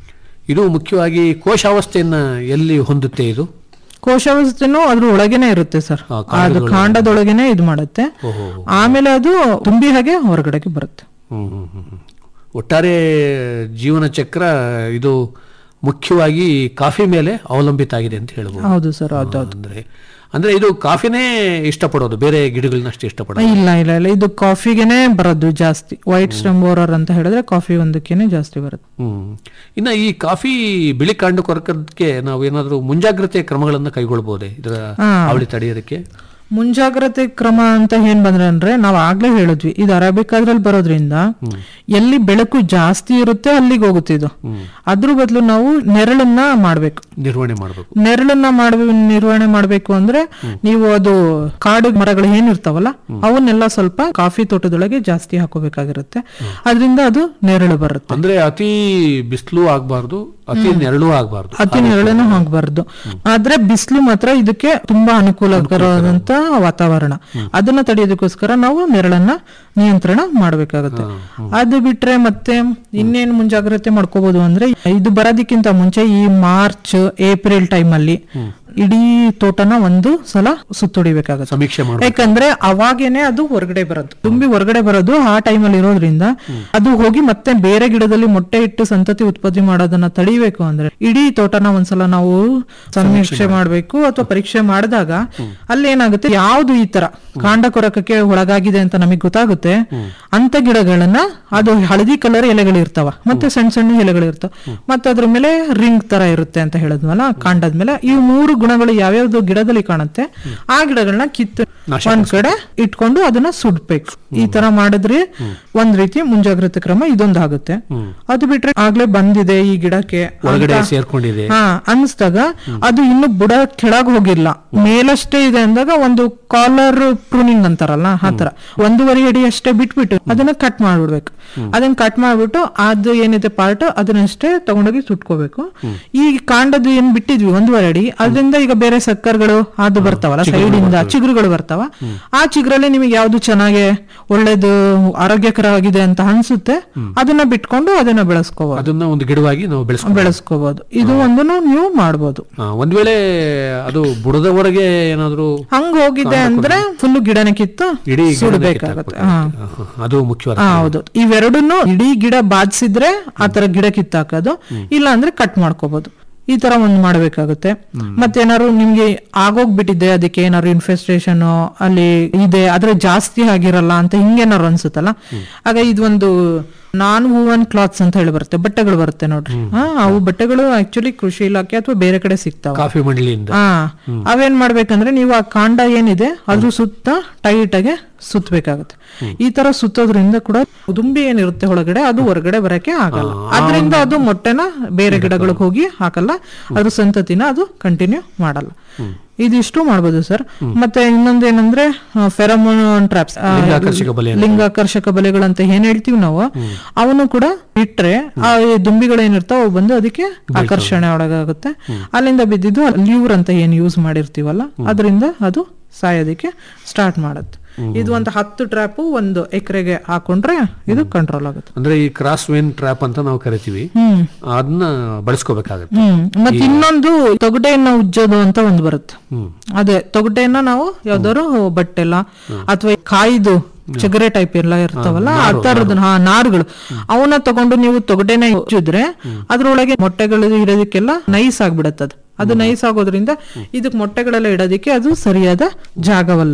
ಇದು ಮುಖ್ಯವಾಗಿ ಕೋಶಾವಸ್ಥೆಯನ್ನ ಎಲ್ಲಿ ಹೊಂದುತ್ತೆ ಇದು ಕೋಶಾವಸ್ಥೆನೂ ಅದ್ರ ಒಳಗೇನೆ ಇರುತ್ತೆ ಸರ್ ಆ, ಅದು ಕಾಂಡದೊಳಗೆ. ಕಾಂಡದೊಳಗೇನೆ ಇದು ಮಾಡುತ್ತೆ ಓಹೋ. ಆಮೇಲೆ ಅದು ತುಂಬಿ ಹಾಗೆ ಹೊರಗಡೆಗೆ ಬರುತ್ತೆ ಹ್ಮ್, ಹ್ಮ್, ಹ್ಮ್, ಹ್ಮ್. ಒಟ್ಟಾರೆ ಜೀವನ ಚಕ್ರ ಇದು ಮುಖ್ಯವಾಗಿ ಕಾಫಿ ಮೇಲೆ ಅವಲಂಬಿತ ಆಗಿದೆ ಅಂತ ಹೇಳ್ಬೋದು ಹೌದು ಸರ್ ಹೌದು ಹೌದು ಅಂದ್ರೆ ಅಂದ್ರೆ ಇದು ಕಾಫಿನೇ ಇಷ್ಟಪಡೋದು ಬೇರೆ ಗಿಡಗಳನ್ನ ಅಷ್ಟು ಇಷ್ಟಪಡೋದು ಇಲ್ಲ ಇಲ್ಲ ಇಲ್ಲ ಇದು ಕಾಫಿಗೆನೆ ಬರೋದು ಜಾಸ್ತಿ ವೈಟ್ ಸ್ಟೆಮ್ ಬೋರರ್ ಅಂತ ಹೇಳಿದ್ರೆ ಕಾಫಿ ಒಂದಕ್ಕೇನೆ ಜಾಸ್ತಿ ಬರುತ್ತೆ ಹ್ಮ್ ಇನ್ನ ಈ ಕಾಫಿ ಬಿಳಿ ಕಾಂಡ ಕೊರಕಕ್ಕೆ ನಾವು ಏನಾದರೂ ಮುಂಜಾಗ್ರತೆ ಕ್ರಮಗಳನ್ನ ಕೈಗೊಳ್ಬಹುದೇ ಇದರ ಹಾ. ಅವಳಿ ತಡೆಯೋದಕ್ಕೆ ಮುಂಜಾಗ್ರತೆ ಕ್ರಮ ಅಂತ ಏನ್ ಬಂದ್ರೆ ಅಂದ್ರೆ ನಾವು ಆಗ್ಲೇ ಹೇಳಿದ್ವಿ ಇದು ಅರೇಬಿಕ್ ಅದ್ರಲ್ಲಿ ಬರೋದ್ರಿಂದ ಎಲ್ಲಿ ಬೆಳಕು ಜಾಸ್ತಿ ಇರುತ್ತೆ ಅಲ್ಲಿಗೆ ಹೋಗುತ್ತೆ ಇದು ಅದ್ರ ಬದಲು ನಾವು ನೆರಳನ್ನ ಮಾಡ್ಬೇಕು ನಿರ್ವಹಣೆ ಮಾಡಬೇಕು ನೆರಳನ್ನ ಮಾಡ ನಿರ್ವಹಣೆ ಮಾಡ್ಬೇಕು ಅಂದ್ರೆ ನೀವು ಅದು ಕಾಡು ಮರಗಳು ಏನಿರ್ತಾವಲ್ಲ ಅವನ್ನೆಲ್ಲ ಸ್ವಲ್ಪ ಕಾಫಿ ತೋಟದೊಳಗೆ ಜಾಸ್ತಿ ಹಾಕೋಬೇಕಾಗಿರುತ್ತೆ ಅದರಿಂದ ಅದು ನೆರಳು ಬರುತ್ತೆ ಅಂದ್ರೆ ಅತಿ ಬಿಸಿಲು ಆಗ್ಬಾರ್ದು ಅತಿ ನೆರಳು ಆಗ್ಬಾರ್ದು ಅತಿ ನೆರಳನ್ನು ಹಾಕ್ಬಾರ್ದು ಆದ್ರೆ ಬಿಸಿಲು ಮಾತ್ರ ಇದಕ್ಕೆ ತುಂಬಾ ಅನುಕೂಲಕರವಾದಂತ ವಾತಾವರಣ ಅದನ್ನ ತಡೆಯೋದಕ್ಕೋಸ್ಕರ ನಾವು ನೆರಳನ್ನ ನಿಯಂತ್ರಣ ಮಾಡ್ಬೇಕಾಗತ್ತೆ ಅದು ಬಿಟ್ರೆ ಮತ್ತೆ ಇನ್ನೇನ್ ಮುಂಜಾಗ್ರತೆ ಮಾಡ್ಕೋಬಹುದು ಅಂದ್ರೆ ಇದು ಬರೋದಕ್ಕಿಂತ ಮುಂಚೆ ಈ ಮಾರ್ಚ್ ಏಪ್ರಿಲ್ ಟೈಮ್ ಅಲ್ಲಿ ಇಡೀ ತೋಟನ ಒಂದು ಸಲ ಸುತ್ತೊಡಿಬೇಕಾಗತ್ತೆ ಸಮೀಕ್ಷೆ ಮಾಡಿ ಯಾಕಂದ್ರೆ ಅವಾಗೇನೆ ಅದು ಹೊರಗಡೆ ಬರೋದು ತುಂಬಿ ಹೊರಗಡೆ ಬರೋದು ಆ ಟೈಮಲ್ಲಿ ಇರೋದ್ರಿಂದ ಅದು ಹೋಗಿ ಮತ್ತೆ ಬೇರೆ ಗಿಡದಲ್ಲಿ ಮೊಟ್ಟೆ ಇಟ್ಟು ಸಂತತಿ ಉತ್ಪತ್ತಿ ಮಾಡೋದನ್ನ ತಡಿಬೇಕು ಅಂದ್ರೆ ಇಡೀ ತೋಟನ ಒಂದ್ಸಲ ನಾವು ಸಮೀಕ್ಷೆ ಮಾಡ್ಬೇಕು ಅಥವಾ ಪರೀಕ್ಷೆ ಮಾಡಿದಾಗ ಅಲ್ಲಿ ಏನಾಗುತ್ತೆ ಯಾವ್ದು ಈ ತರ ಕಾಂಡ ಕೊರಕಕ್ಕೆ ಒಳಗಾಗಿದೆ ಅಂತ ನಮಗೆ ಗೊತ್ತಾಗುತ್ತೆ ಅಂತ ಗಿಡಗಳನ್ನ ಅದು ಹಳದಿ ಕಲರ್ ಎಲೆಗಳು ಇರ್ತಾವ ಮತ್ತೆ ಸಣ್ಣ ಸಣ್ಣ ಎಲೆಗಳು ಇರ್ತಾವ ಮತ್ತೆ ಅದ್ರ ಮೇಲೆ ರಿಂಗ್ ತರ ಇರುತ್ತೆ ಅಂತ ಹೇಳಿದ್ವಲ್ಲ ಕಾಂಡದ ಮೇಲೆ ಈ ಮೂರು ಗುಣಗಳು ಯಾವ್ಯಾವ್ದು ಗಿಡದಲ್ಲಿ ಕಾಣುತ್ತೆ ಆ ಗಿಡಗಳನ್ನ ಕಿತ್ತು ಒಂದ್ ಕಡೆ ಇಟ್ಕೊಂಡು ಅದನ್ನ ಸುಡ್ಬೇಕು ಈ ತರ ಮಾಡಿದ್ರೆ ಒಂದ್ ರೀತಿ ಮುಂಜಾಗ್ರತೆ ಕ್ರಮ ಇದೊಂದು ಆಗುತ್ತೆ ಅದು ಬಿಟ್ರೆ ಆಗ್ಲೇ ಬಂದಿದೆ ಈ ಗಿಡಕ್ಕೆ ಒಳಗಡೆ ಅಂತ- ಸೇರ್ಕೊಂಡಿದೆ ಹಾ ಅನ್ಸ್ದಾಗ ಅದು ಇನ್ನು ಬುಡ ಕೆಳಗ್ ಹೋಗಿಲ್ಲ ಮೇಲಷ್ಟೇ ಇದೆ ಅಂದಾಗ ಒಂದು ಕಾಲರ್ ಪ್ರೂನಿಂಗ್ ಅಂತಾರಲ್ಲ ಆತರ ಒಂದೂವರೆ ಅಡಿ ಅಷ್ಟೇ ಬಿಟ್ಬಿಟ್ಟು ಅದನ್ನ ಕಟ್ ಮಾಡ್ಬಿಡ್ಬೇಕು ಅದನ್ನ ಕಟ್ ಮಾಡ್ಬಿಟ್ಟು ಅದು ಏನಿದೆ ಪಾರ್ಟ್ ಅದನ್ನಷ್ಟೇ ತಗೊಂಡೋಗಿ ಸುಟ್ಕೋಬೇಕು ಈ ಕಾಂಡದ್ದು ಏನ್ ಬಿಟ್ಟಿದ್ವಿ ಒಂದೂವರೆ ಅಡಿ ಅದರಿಂದ ಈಗ ಬೇರೆ ಸಕ್ಕರ್ಗಳು ಅದು ಬರ್ತಾವಲ್ಲ ಸೈಡ್ ಇಂದ ಚಿಗುರುಗಳು ಬರ್ತಾವ ಆ ಚಿಗುರಲ್ಲಿ ನಿಮಗೆ ಯಾವ್ದು ಚೆನ್ನಾಗಿ ಒಳ್ಳೇದು ಆರೋಗ್ಯಕರವಾಗಿದೆ ಅಂತ ಅನ್ಸುತ್ತೆ ಅದನ್ನ ಬಿಟ್ಕೊಂಡು ಅದನ್ನ ಬೆಳೆಸ್ಕೋಬಹುದು ಅದನ್ನ ಒಂದು ಗಿಡವಾಗಿ ನಾವು ಬೆಳೆಸ್ಕೊಂಡು ಬೆಳೆಸ್ಕೋಬಹುದು ಇದು ಒಂದನ್ನು ನೀವು ಮಾಡ್ಬೋದು ಒಂದ್ ವೇಳೆ ಅದು ಬುಡದವರೆಗೆ ಏನಾದ್ರು ಹಂಗ ಹೋಗಿದೆ ಅಂದ್ರೆ ಫುಲ್ ಗಿಡನ ಕಿತ್ತು ಇಡೀ ಗಿಡನೇ ಸುಡ್ಬೇಕಾಗತ್ತೆ ಕಿತ್ತಾಕ್ಬೇಕಾಗುತ್ತೆ. ಹಾ ಹಾ, ಹಾ, ಅದು ಮುಖ್ಯವಾದ ಹಾ, ಹೌದು ಇವೆರಡನ್ನು ಇಡೀ ಗಿಡ ಬಾಧಿಸಿದ್ರೆ ಆ ತರ ಗಿಡ ಕಿತ್ತಾಕೋದು ಇಲ್ಲ ಅಂದ್ರೆ ಕಟ್ ಮಾಡ್ಕೋಬಹುದು ಈ ತರ ಒಂದ್ ಮಾಡ್ಬೇಕಾಗುತ್ತೆ ಮತ್ತೆ ಏನಾದ್ರು ನಿಮ್ಗೆ ಆಗೋಗ್ಬಿಟ್ಟಿದೆ ಅದಕ್ಕೆ ಏನಾದ್ರು ಇನ್ಫೆಸ್ಟೇಷನ್ ಅಲ್ಲಿ ಇದೆ ಆದ್ರೆ ಜಾಸ್ತಿ ಆಗಿರಲ್ಲ ಅಂತ ಹಿಂಗೇನಾದ್ರು ಅನ್ಸುತ್ತಲ್ಲ ಆಗ ಇದೊಂದು ನಾನ್ ಹೂವನ್ ಕ್ಲಾತ್ಸ್ ಅಂತ ಹೇಳಿ ಬರುತ್ತೆ ಬಟ್ಟೆಗಳು ಬರುತ್ತೆ ನೋಡ್ರಿ ಹಾ ಅವು ಬಟ್ಟೆಗಳು ಆಕ್ಚುಲಿ ಕೃಷಿ ಇಲಾಖೆ ಅಥವಾ ಬೇರೆ ಕಡೆ ಸಿಗ್ತಾವ ಕಾಫಿ ಮಂಡಳಿಯಿಂದ ಹಾ ಅವೇನ್ ಮಾಡ್ಬೇಕಂದ್ರೆ ನೀವು ಆ ಕಾಂಡ ಏನಿದೆ ಅದ್ರ ಸುತ್ತ ಟೈಟ್ ಆಗಿ ಸುತ್ತಬೇಕಾಗುತ್ತೆ ಈ ತರ ಸುತ್ತೋದ್ರಿಂದ ಕೂಡ ದುಂಬಿ ಏನಿರುತ್ತೆ ಒಳಗಡೆ ಅದು ಹೊರಗಡೆ ಬರಕ್ಕೆ ಆಗಲ್ಲ ಅದರಿಂದ ಅದು ಮೊಟ್ಟೆನ ಬೇರೆ ಗಿಡಗಳಿಗೆ ಹೋಗಿ ಹಾಕಲ್ಲ ಅದ್ರ ಸಂತತಿನ ಅದು ಕಂಟಿನ್ಯೂ ಮಾಡಲ್ಲ ಇದಿಷ್ಟು ಮಾಡ್ಬೋದು ಸರ್ ಮತ್ತೆ ಇನ್ನೊಂದೇನಂದ್ರೆ ಫೆರಮೋನ್ ಟ್ರಾಪ್ಸ್ ಲಿಂಗಾಕರ್ಷಕ ಬಲೆ ಅಂತ. ಲಿಂಗಾಕರ್ಷಕ ಬಲೆಗಳಂತ ಏನ್ ಹೇಳ್ತೀವಿ ನಾವು ಅವನು ಕೂಡ ಇಟ್ರೆ ಆ ದುಂಬಿಗಳು ಏನಿರ್ತಾವ ಅವು ಬಂದು ಅದಕ್ಕೆ ಆಕರ್ಷಣೆ ಒಳಗಾಗುತ್ತೆ ಅಲ್ಲಿಂದ ಬಿದ್ದಿದ್ದು ಲ್ಯೂರ್ ಅಂತ ಏನ್ ಯೂಸ್ ಮಾಡಿರ್ತೀವಲ್ಲ ಅದರಿಂದ ಅದು ಸಾಯೋದಕ್ಕೆ ಸ್ಟಾರ್ಟ್ ಮಾಡುತ್ತೆ ಇದು ಒಂದು ಹತ್ತು ಟ್ರ್ಯಾಪು ಒಂದು ಎಕರೆಗೆ ಹಾಕೊಂಡ್ರೆ ಇದು ಕಂಟ್ರೋಲ್ ಆಗುತ್ತೆ ಅಂದ್ರೆ ಈ ಕ್ರಾಸ್ ವೇನ್ ಟ್ರ್ಯಾಪ್ ಅಂತ ನಾವು ಕರಿತೀವಿ ಹ್ಮ್ ಅದನ್ನ ಬಳಸ್ಕೋಬೇಕಾಗತ್ತೆ ಹ್ಮ್ ಮತ್ತೆ ಇನ್ನೊಂದು ತೊಗಟೆಯನ್ನ ಉಜ್ಜೋದು ಅಂತ ಒಂದು ಬರುತ್ತೆ ಹ್ಮ್ ಅದೇ ತೊಗಟೆಯನ್ನ ನಾವು ಯಾವ್ದಾದ್ರು ಬಟ್ಟೆಲ್ಲ ಅಥವಾ ಕಾಯ್ದು ಚಿಗರೆ ಟೈಪ್ ಎಲ್ಲ ಇರ್ತಾವಲ್ಲ ಆ ತರದ್ ಹಾ ನಾರುಗಳು ಅವನ್ನ ತಗೊಂಡು ನೀವು ತೊಗಟೆನ ಉಜ್ಜಿದ್ರೆ ಅದ್ರೊಳಗೆ ಮೊಟ್ಟೆಗಳು ಇಡೋದಕ್ಕೆಲ್ಲ ನೈಸ್ ಆಗ್ಬಿಡತ್ತೆ ಅದು ಅದು ನೈಸ್ ಆಗೋದ್ರಿಂದ ಇದಕ್ ಮೊಟ್ಟೆಗಳೆಲ್ಲ ಇಡೋದಕ್ಕೆ ಅದು ಸರಿಯಾದ ಜಾಗವಲ್ಲ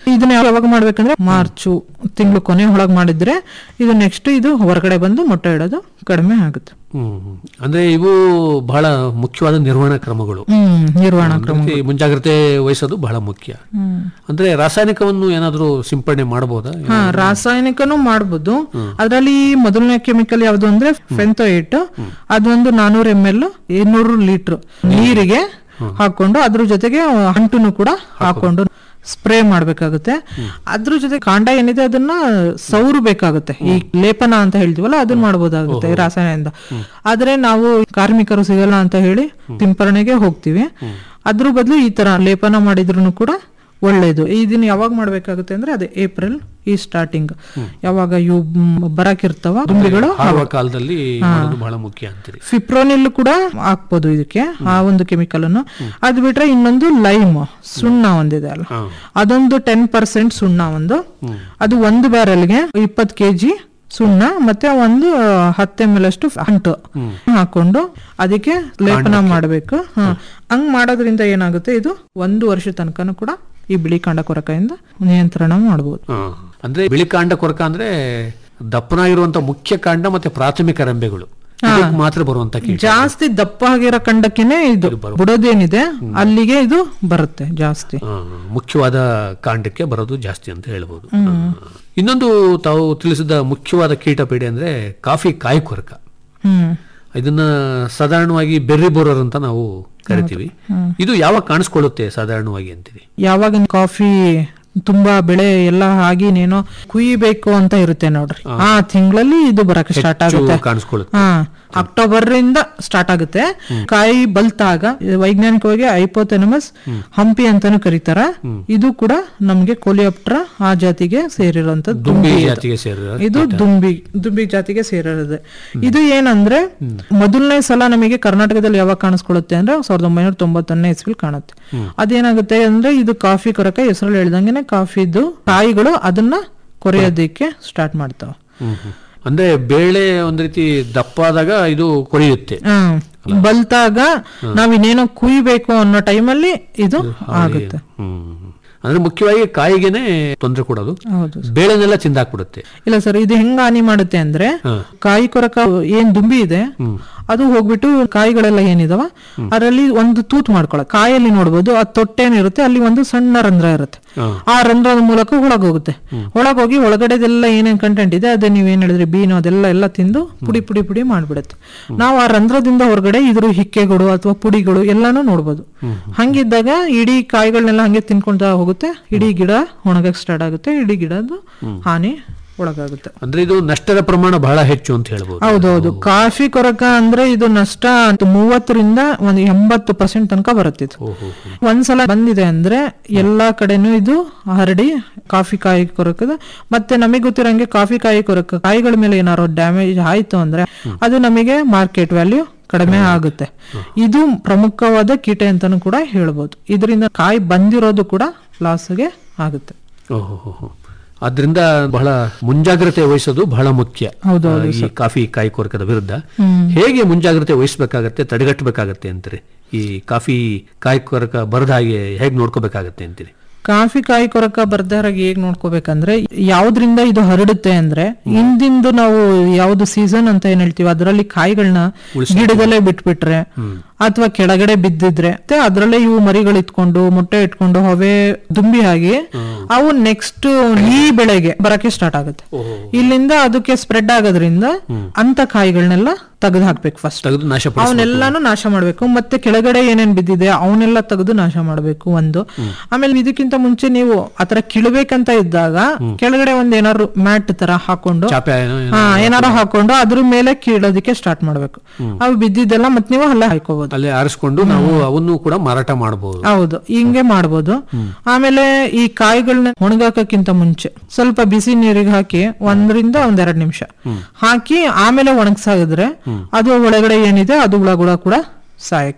ಇದನ್ನ ಯಾವಾಗ ಮಾಡ್ಬೇಕಂದ್ರೆ ಮಾರ್ಚು ತಿಂಗಳು ಕೊನೆ ಒಳಗೆ ಮಾಡಿದ್ರೆ ಇದು ನೆಕ್ಸ್ಟ್ ಇದು ಹೊರಗಡೆ ಬಂದು ಮೊಟ್ಟೆ ಇಡೋದು ಕಡಿಮೆ ಆಗುತ್ತೆ ಹ್ಮ್ ಹ್ಮ್. ಅಂದ್ರೆ ಇವು ಬಹಳ ಮುಖ್ಯವಾದ ನಿರ್ವಹಣಾ ಕ್ರಮಗಳು ಹ್ಮ್ ನಿರ್ವಹಣಾ ಒಂದ್ ರೀತಿ ಮುಂಜಾಗ್ರತೆ ವಹಿಸೋದು ಬಹಳ ಮುಖ್ಯ ಹ್ಮ್. ಅಂದ್ರೆ ರಾಸಾಯನಿಕವನ್ನು ಏನಾದ್ರೂ ಸಿಂಪಡಣೆ ಮಾಡಬಹುದಾ ಹಾ ರಾಸಾಯನಿಕನೂ ಮಾಡ್ಬೋದು ಅದರಲ್ಲಿ ಮೊದಲನೇ ಕೆಮಿಕಲ್ ಯಾವ್ದು ಅಂದ್ರೆ ಫೆಂಥೋಯೇಟ್ ಅದೊಂದು ನಾನೂರ ಎಂ ಎಲ್ ಇನ್ನೂರು ಲೀಟರ್ ನೀರಿಗೆ ಹಾಕೊಂಡು ಅದ್ರ ಜೊತೆಗೆ ಅಂಟುನು ಕೂಡ ಹಾಕೊಂಡು ಸ್ಪ್ರೇ ಮಾಡ್ಬೇಕಾಗುತ್ತೆ ಅದ್ರ ಜೊತೆ ಕಾಂಡ ಏನಿದೆ ಅದನ್ನ ಸೌರು ಬೇಕಾಗುತ್ತೆ ಈ ಲೇಪನ ಅಂತ ಹೇಳ್ತೀವಲ್ಲ ಅದನ್ನ ಮಾಡ್ಬೋದಾಗುತ್ತೆ ಈ ರಾಸಾಯನಿಕದಿಂದ ಆದ್ರೆ ನಾವು ಕಾರ್ಮಿಕರು ಸಿಗಲ್ಲ ಅಂತ ಹೇಳಿ ಸಿಂಪರಣೆಗೆ ಹೋಗ್ತೀವಿ ಅದ್ರ ಬದಲು ಈ ತರ ಲೇಪನ ಮಾಡಿದ್ರು ಕೂಡ ಒಳ್ಳೇದು ಇದನ್ನ ಯಾವಾಗ ಮಾಡ್ಬೇಕಾಗುತ್ತೆ ಅಂದ್ರೆ ಅದೇ ಏಪ್ರಿಲ್ ಈ ಸ್ಟಾರ್ಟಿಂಗ್ ಯಾವಾಗ ಇವು ಮ್, ಬರಕಿರ್ತಾವ ದುಂಬಿಗಳು ಹಾರುವ ಕಾಲದಲ್ಲಿ ಮಾಡೋದು ಬಹಳ ಮುಖ್ಯ ಅಂತೀರಿ ಫಿಪ್ರೋನಿಲ್ ಕೂಡ ಹಾಕ್ಬೋದು ಇದಕ್ಕೆ ಆ ಒಂದು ಕೆಮಿಕಲ್ ಅನ್ನು ಅದ್ ಬಿಟ್ರೆ ಇನ್ನೊಂದು ಲೈಮ್ ಸುಣ್ಣ ಒಂದಿದೆ ಅಲ್ಲ ಅದೊಂದು ಟೆನ್ ಪರ್ಸೆಂಟ್ ಸುಣ್ಣ ಒಂದು ಅದು ಒಂದು ಬ್ಯಾರಲ್ಗೆ ಇಪ್ಪತ್ತು ಕೆಜಿ ಸುಣ್ಣ ಮತ್ತೆ ಒಂದು ಹತ್ತು ಎಮ್ ಎಲ್ ಅಷ್ಟು ಅಂಟು ಹಾಕೊಂಡು ಅದಕ್ಕೆ ಲೇಪನ ಮಾಡಬೇಕು ಹಂಗ್ ಮಾಡೋದ್ರಿಂದ ಏನಾಗುತ್ತೆ ಇದು ಒಂದು ವರ್ಷ ತನಕನೂ ಕೂಡ ಈ ಬಿಳಿ ಕಾಂಡ ಕೊರಕೆಯಿಂದ ನಿಯಂತ್ರಣ ಮಾಡಬಹುದು ಹಾ. ಅಂದ್ರೆ ಬಿಳಿ ಕಾಂಡ ಕೊರಕ ಅಂದ್ರೆ ದಪ್ಪನಾಗಿರುವಂತ ಮುಖ್ಯ ಕಾಂಡ ಮತ್ತೆ ಪ್ರಾಥಮಿಕ ರೆಂಬೆಗಳು ಇದಕ್ಕೆ ಮಾತ್ರ ಬರುವಂತ ಕೀಟ ಜಾಸ್ತಿ ದಪ್ಪ ಆಗಿರೋ ಕಂಡಕ್ಕೆನೆ ಇದು ಬುಡದೇನಿದೆ ಅಲ್ಲಿಗೆ ಇದು ಬರುತ್ತೆ ಜಾಸ್ತಿ ಹಾ, ಮುಖ್ಯವಾದ ಕಾಂಡಕ್ಕೆ ಬರೋದು ಜಾಸ್ತಿ ಅಂತ ಹೇಳ್ಬೋದು ಹಾ. ಇನ್ನೊಂದು ತಾವು ತಿಳಿಸಿದ ಮುಖ್ಯವಾದ ಕೀಟಪೀಡೆ ಅಂದ್ರೆ ಕಾಫಿ ಕಾಯಿ ಕೊರಕ ಹ್ಮ್ ಇದನ್ನ ಸಾಧಾರಣವಾಗಿ ಬೆರ್ರಿ ಬೋರರ್ ಅಂತ ನಾವು ಕರಿತೀವಿ ಇದು ಯಾವಾಗ ಕಾಣಿಸ್ಕೊಳ್ಳುತ್ತೆ ಸಾಧಾರಣವಾಗಿ ಅಂತೀವಿ ಯಾವಾಗ ಕಾಫಿ ತುಂಬಾ ಬೆಳೆ ಎಲ್ಲ ಆಗಿ ನೇನೋ ಕುಯ್ಬೇಕು ಅಂತ ಇರುತ್ತೆ ನೋಡ್ರಿ ಆ ತಿಂಗಳಲ್ಲಿ ಇದು ಬರಕ್ಕೆ ಸ್ಟಾರ್ಟ್ ಹೆಚ್ಚು ಆಗುತ್ತೆ ಕಾಣಿಸ್ಕೊಳ್ಳುತ್ತೆ. ಹಾ ಅಕ್ಟೋಬರ್ ಇಂದ ಸ್ಟಾರ್ಟ್ ಆಗುತ್ತೆ ಕಾಯಿ ಬಲ್ತಾಗ ಇದು ವೈಜ್ಞಾನಿಕವಾಗಿ ಐಪೋಥೆನಮಸ್ ಹಂಪಿ ಅಂತಾನು ಕರೀತಾರ ಇದು ಕೂಡ ನಮ್ಗೆ ಕೋಲಿಯಾಪ್ಟ್ರ ಆ ಜಾತಿಗೆ ಸೇರಿರುವಂತ ದುಂಬಿ ದುಂಬಿ ಇದು. ಜಾತಿಗೆ ಸೇರಿರೋ ಇದು ದುಂಬಿ ದುಂಬಿ ಜಾತಿಗೆ ಸೇರಿರೋದು ಇದು ಏನಂದ್ರೆ ಮೊದಲನೇ ಸಲ ನಮಗೆ ಕರ್ನಾಟಕದಲ್ಲಿ ಯಾವಾಗ ಕಾಣಿಸ್ಕೊಳ್ಳುತ್ತೆ ಅಂದ್ರೆ ಸಾವಿರದ ಒಂಬೈನೂರ ತೊಂಬತ್ತೊಂದನೇ ಇಸ್ವಿಲ್ ಕಾಣುತ್ತೆ ಅದೇನಾಗುತ್ತೆ ಅಂದ್ರೆ ಇದು ಕಾಫಿ ಕೊರಕ ಹೆಸರಲ್ಲಿ ಹೇಳ್ದಂಗೆನೆ ಕಾಫಿದು ಕಾಯಿಗಳು ಅದನ್ನ ಕೊರೆಯೋದಕ್ಕೆ ಸ್ಟಾರ್ಟ್ ಮಾಡ್ತಾವ ಹ್ಮ್, ಹ್ಮ್. ಅಂದ್ರೆ ಬೇಳೆ ಒಂದ್ ರೀತಿ ದಪ್ಪ ಆದಾಗ ಇದು ಕೊರಿಯುತ್ತೆ ಹ್ಮ್ ಬಲ್ತಾಗ ನಾವ್ ಇನ್ನೇನೋ ಕುಯ್ಬೇಕು ಅನ್ನೋ ಟೈಮಲ್ಲಿ ಇದು ಆಗುತ್ತೆ ಹ್ಮ್. ಅಂದ್ರೆ ಮುಖ್ಯವಾಗಿ ಕಾಯಿಗೆನೆ ತೊಂದರೆ ಕೊಡೋದು ಹೌದು ಬೇಳೆನೆಲ್ಲ ತಿಂದಾಕ್ಬಿಡುತ್ತೆ ಇಲ್ಲ ಸರ್ ಇದು ಹೆಂಗ ಹಾನಿ ಮಾಡುತ್ತೆ ಅಂದ್ರೆ ಹಾ. ಕಾಯಿ ಕೊರಕ ಏನ್ ದುಂಬಿ ಇದೆ ಅದು ಹೋಗ್ಬಿಟ್ಟು ಕಾಯಿಗಳೆಲ್ಲ ಏನಿದಾವ ಅದರಲ್ಲಿ ಒಂದು ತೂತ್ ಮಾಡ್ಕೊಳ ಕಾಯಲ್ಲಿ ನೋಡ್ಬೋದು ಆ ತೊಟ್ಟೆನಿರುತ್ತೆ ಅಲ್ಲಿ ಒಂದು ಸಣ್ಣ ರಂಧ್ರ ಇರುತ್ತೆ ಹಾ. ಆ ರಂಧ್ರದ ಮೂಲಕ ಒಳಗ್ ಹೋಗುತ್ತೆ ಒಳಗ್ ಹೋಗಿ ಒಳಗಡೆದೆಲ್ಲ ಏನೇನ್ ಕಂಟೆಂಟ್ ಇದೆ ಅದೇ ನೀವೇನ್ ಹೇಳಿದ್ರಿ ಬೀನು ಅದೆಲ್ಲ ಎಲ್ಲ ತಿಂದು ಪುಡಿ ಪುಡಿ ಪುಡಿ ಮಾಡ್ಬಿಡುತ್ತೆ ನಾವು ಆ ರಂಧ್ರದಿಂದ ಹೊರಗಡೆ ಇದ್ರ ಹಿಕ್ಕೆಗಳು ಅಥವಾ ಪುಡಿಗಳು ಎಲ್ಲಾನು ನೋಡ್ಬೋದು ಹಂಗಿದ್ದಾಗ ಇಡೀ ಕಾಯಿಗಳನ್ನೆಲ್ಲ ಹಂಗೆ ತಿನ್ಕೊಂತ ಹೋಗುತ್ತೆ ಇಡೀ ಗಿಡ ಒಣಗಕ್ ಸ್ಟಾರ್ಟ್ ಆಗುತ್ತೆ ಇಡೀ ಗಿಡದ್ದು ಹಾನಿ ಒಳಗಾಗುತ್ತೆ ಅಂದ್ರೆ ಇದು ನಷ್ಟದ ಪ್ರಮಾಣ ಬಹಳ ಹೆಚ್ಚು ಅಂತ ಹೇಳ್ಬೋದು ಹೌದೌದು ಕಾಫಿ ಕೊರಕ ಅಂದ್ರೆ ಇದು ನಷ್ಟ ಅಂತ ಮೂವತ್ತರಿಂದ ಒಂದು ಎಂಬತ್ತು ಪರ್ಸೆಂಟ್ ತನಕ ಬರುತ್ತೆ ಇದು ಒಂದ್ಸಲ ಬಂದಿದೆ ಅಂದ್ರೆ ಎಲ್ಲಾ ಕಡೆನೂ ಇದು ಹರಡಿ ಕಾಫಿ ಕಾಯಿ ಕೊರಕದ ಮತ್ತೆ ನಮಗೆ ಗೊತ್ತಿರಂಗೆ ಕಾಫಿ ಕಾಯಿ ಕೊರಕ ಕಾಯಿಗಳ ಮೇಲೆ ಏನಾದ್ರು ಡ್ಯಾಮೇಜ್ ಆಯ್ತು ಅಂದ್ರೆ ಅದು ನಮಗೆ ಮಾರ್ಕೆಟ್ ವ್ಯಾಲ್ಯೂ ಕಡಿಮೆ ಆಗುತ್ತೆ ಇದು ಪ್ರಮುಖವಾದ ಕೀಟ ಅಂತಾನು ಕೂಡ ಹೇಳ್ಬೋದು ಇದರಿಂದ ಕಾಯಿ ಬಂದಿರೋದು ಕೂಡ ಲಾಸ್ಗೆ ಆಗುತ್ತೆ ಓಹೋ ಆದ್ರಿಂದ ಬಹಳ ಮುಂಜಾಗ್ರತೆ ವಹಿಸೋದು ಬಹಳ ಮುಖ್ಯ ಹೌದೌದು ಆ, ಈ ಕಾಫಿ ಕಾಯಿ ಕೊರಕದ ವಿರುದ್ಧ ಹೇಗೆ ಮುಂಜಾಗ್ರತೆ ವಹಿಸ್ಬೇಕಾಗತ್ತೆ ತಡೆಗಟ್ಟಬೇಕಾಗತ್ತೆ ಅಂತೀರಿ ಈ ಕಾಫಿ ಕಾಯಿ ಕೊರಕ ಬರದ ಹಾಗೆ ಹೇಗೆ ನೋಡ್ಕೋಬೇಕಾಗತ್ತೆ ಅಂತೀರಿ ಕಾಫಿ ಕಾಯಿ ಕೊರಕ ಬರ್ದಾರಾಗಿ ಹೇಗ್ ನೋಡ್ಕೋಬೇಕಂದ್ರೆ ಯಾವ್ದ್ರಿಂದ ಇದು ಹರಡುತ್ತೆ ಅಂದ್ರೆ ಹಿಂದಿಂದು ನಾವು ಯಾವ್ದು ಸೀಸನ್ ಅಂತ ಏನ್ ಹೇಳ್ತೀವಿ ಅದರಲ್ಲಿ ಕಾಯಿಗಳನ್ನ ಗಿಡದಲ್ಲೇ ಬಿಟ್ಬಿಟ್ರೆ ಅಥವಾ ಕೆಳಗಡೆ ಬಿದ್ದಿದ್ರೆ ಮತ್ತೆ ಅದ್ರಲ್ಲೇ ಇವು ಮರಿಗಳು ಇಟ್ಕೊಂಡು ಮೊಟ್ಟೆ ಇಟ್ಕೊಂಡು ಹವೆ ದುಂಬಿ ಆಗಿ ಅವು ನೆಕ್ಸ್ಟ್ ಈ ಬೆಳೆಗೆ ಬರಕ್ಕೆ ಸ್ಟಾರ್ಟ್ ಆಗುತ್ತೆ ಇಲ್ಲಿಂದ ಅದಕ್ಕೆ ಸ್ಪ್ರೆಡ್ ಆಗೋದ್ರಿಂದ ಅಂತ ಕಾಯಿಗಳನ್ನೆಲ್ಲ ತೆಗೆದು ಹಾಕ್ಬೇಕು ಫಸ್ಟ್ ತೆಗೆದು ನಾಶ ಅವನ್ನೆಲ್ಲಾನು ನಾಶ ಮಾಡ್ಬೇಕು ಮತ್ತೆ ಕೆಳಗಡೆ ಏನೇನ್ ಬಿದ್ದಿದೆ ಅವನ್ನೆಲ್ಲ ತೆಗೆದು ನಾಶ ಮಾಡ್ಬೇಕು ಒಂದು ಆಮೇಲೆ ಇದಕ್ಕಿಂತ ಮುಂಚೆ ನೀವು ಆತರ ಕಿಳ್ಬೇಕಂತ ಇದ್ದಾಗ ಕೆಳಗಡೆ ಒಂದ್ ಏನಾದ್ರು ಮ್ಯಾಟ್ ತರ ಹಾಕೊಂಡು ಚಾಪೆ ಏನೋ ಏನೋ ಹಾ ಏನಾರು ಹಾಕೊಂಡು ಅದ್ರ ಮೇಲೆ ಕೀಳೋದಕ್ಕೆ ಸ್ಟಾರ್ಟ್ ಮಾಡ್ಬೇಕು ಅವು ಬಿದ್ದಿದ್ದೆಲ್ಲ ಮತ್ತೆ ನೀವು ಅಲ್ಲೇ ಹಾಕೋಬಹುದು ಅಲ್ಲೇ ಆರಿಸ್ಕೊಂಡು ನಾವು ಅವನ್ನು ಕೂಡ ಮಾರಾಟ ಮಾಡಬಹುದು ಹೌದು ಹಿಂಗೆ ಮಾಡ್ಬೋದು ಆಮೇಲೆ ಈ ಕಾಯಿಗಳನ್ನ ಒಣಗಾಕಕ್ಕಿಂತ ಮುಂಚೆ ಸ್ವಲ್ಪ ಬಿಸಿ ನೀರಿಗೆ ಹಾಕಿ ಒಂದರಿಂದ ಒಂದೆರಡು ನಿಮಿಷ ಹಾಕಿ ಆಮೇಲೆ ಒಣಗ್ಸಾಗಿದ್ರೆ ಅದು ಒಳಗಡೆ ಏನಿದೆ ಅದು ಹುಳಗುಳ ಕೂಡ ಸಾಯಕ್ಕೆ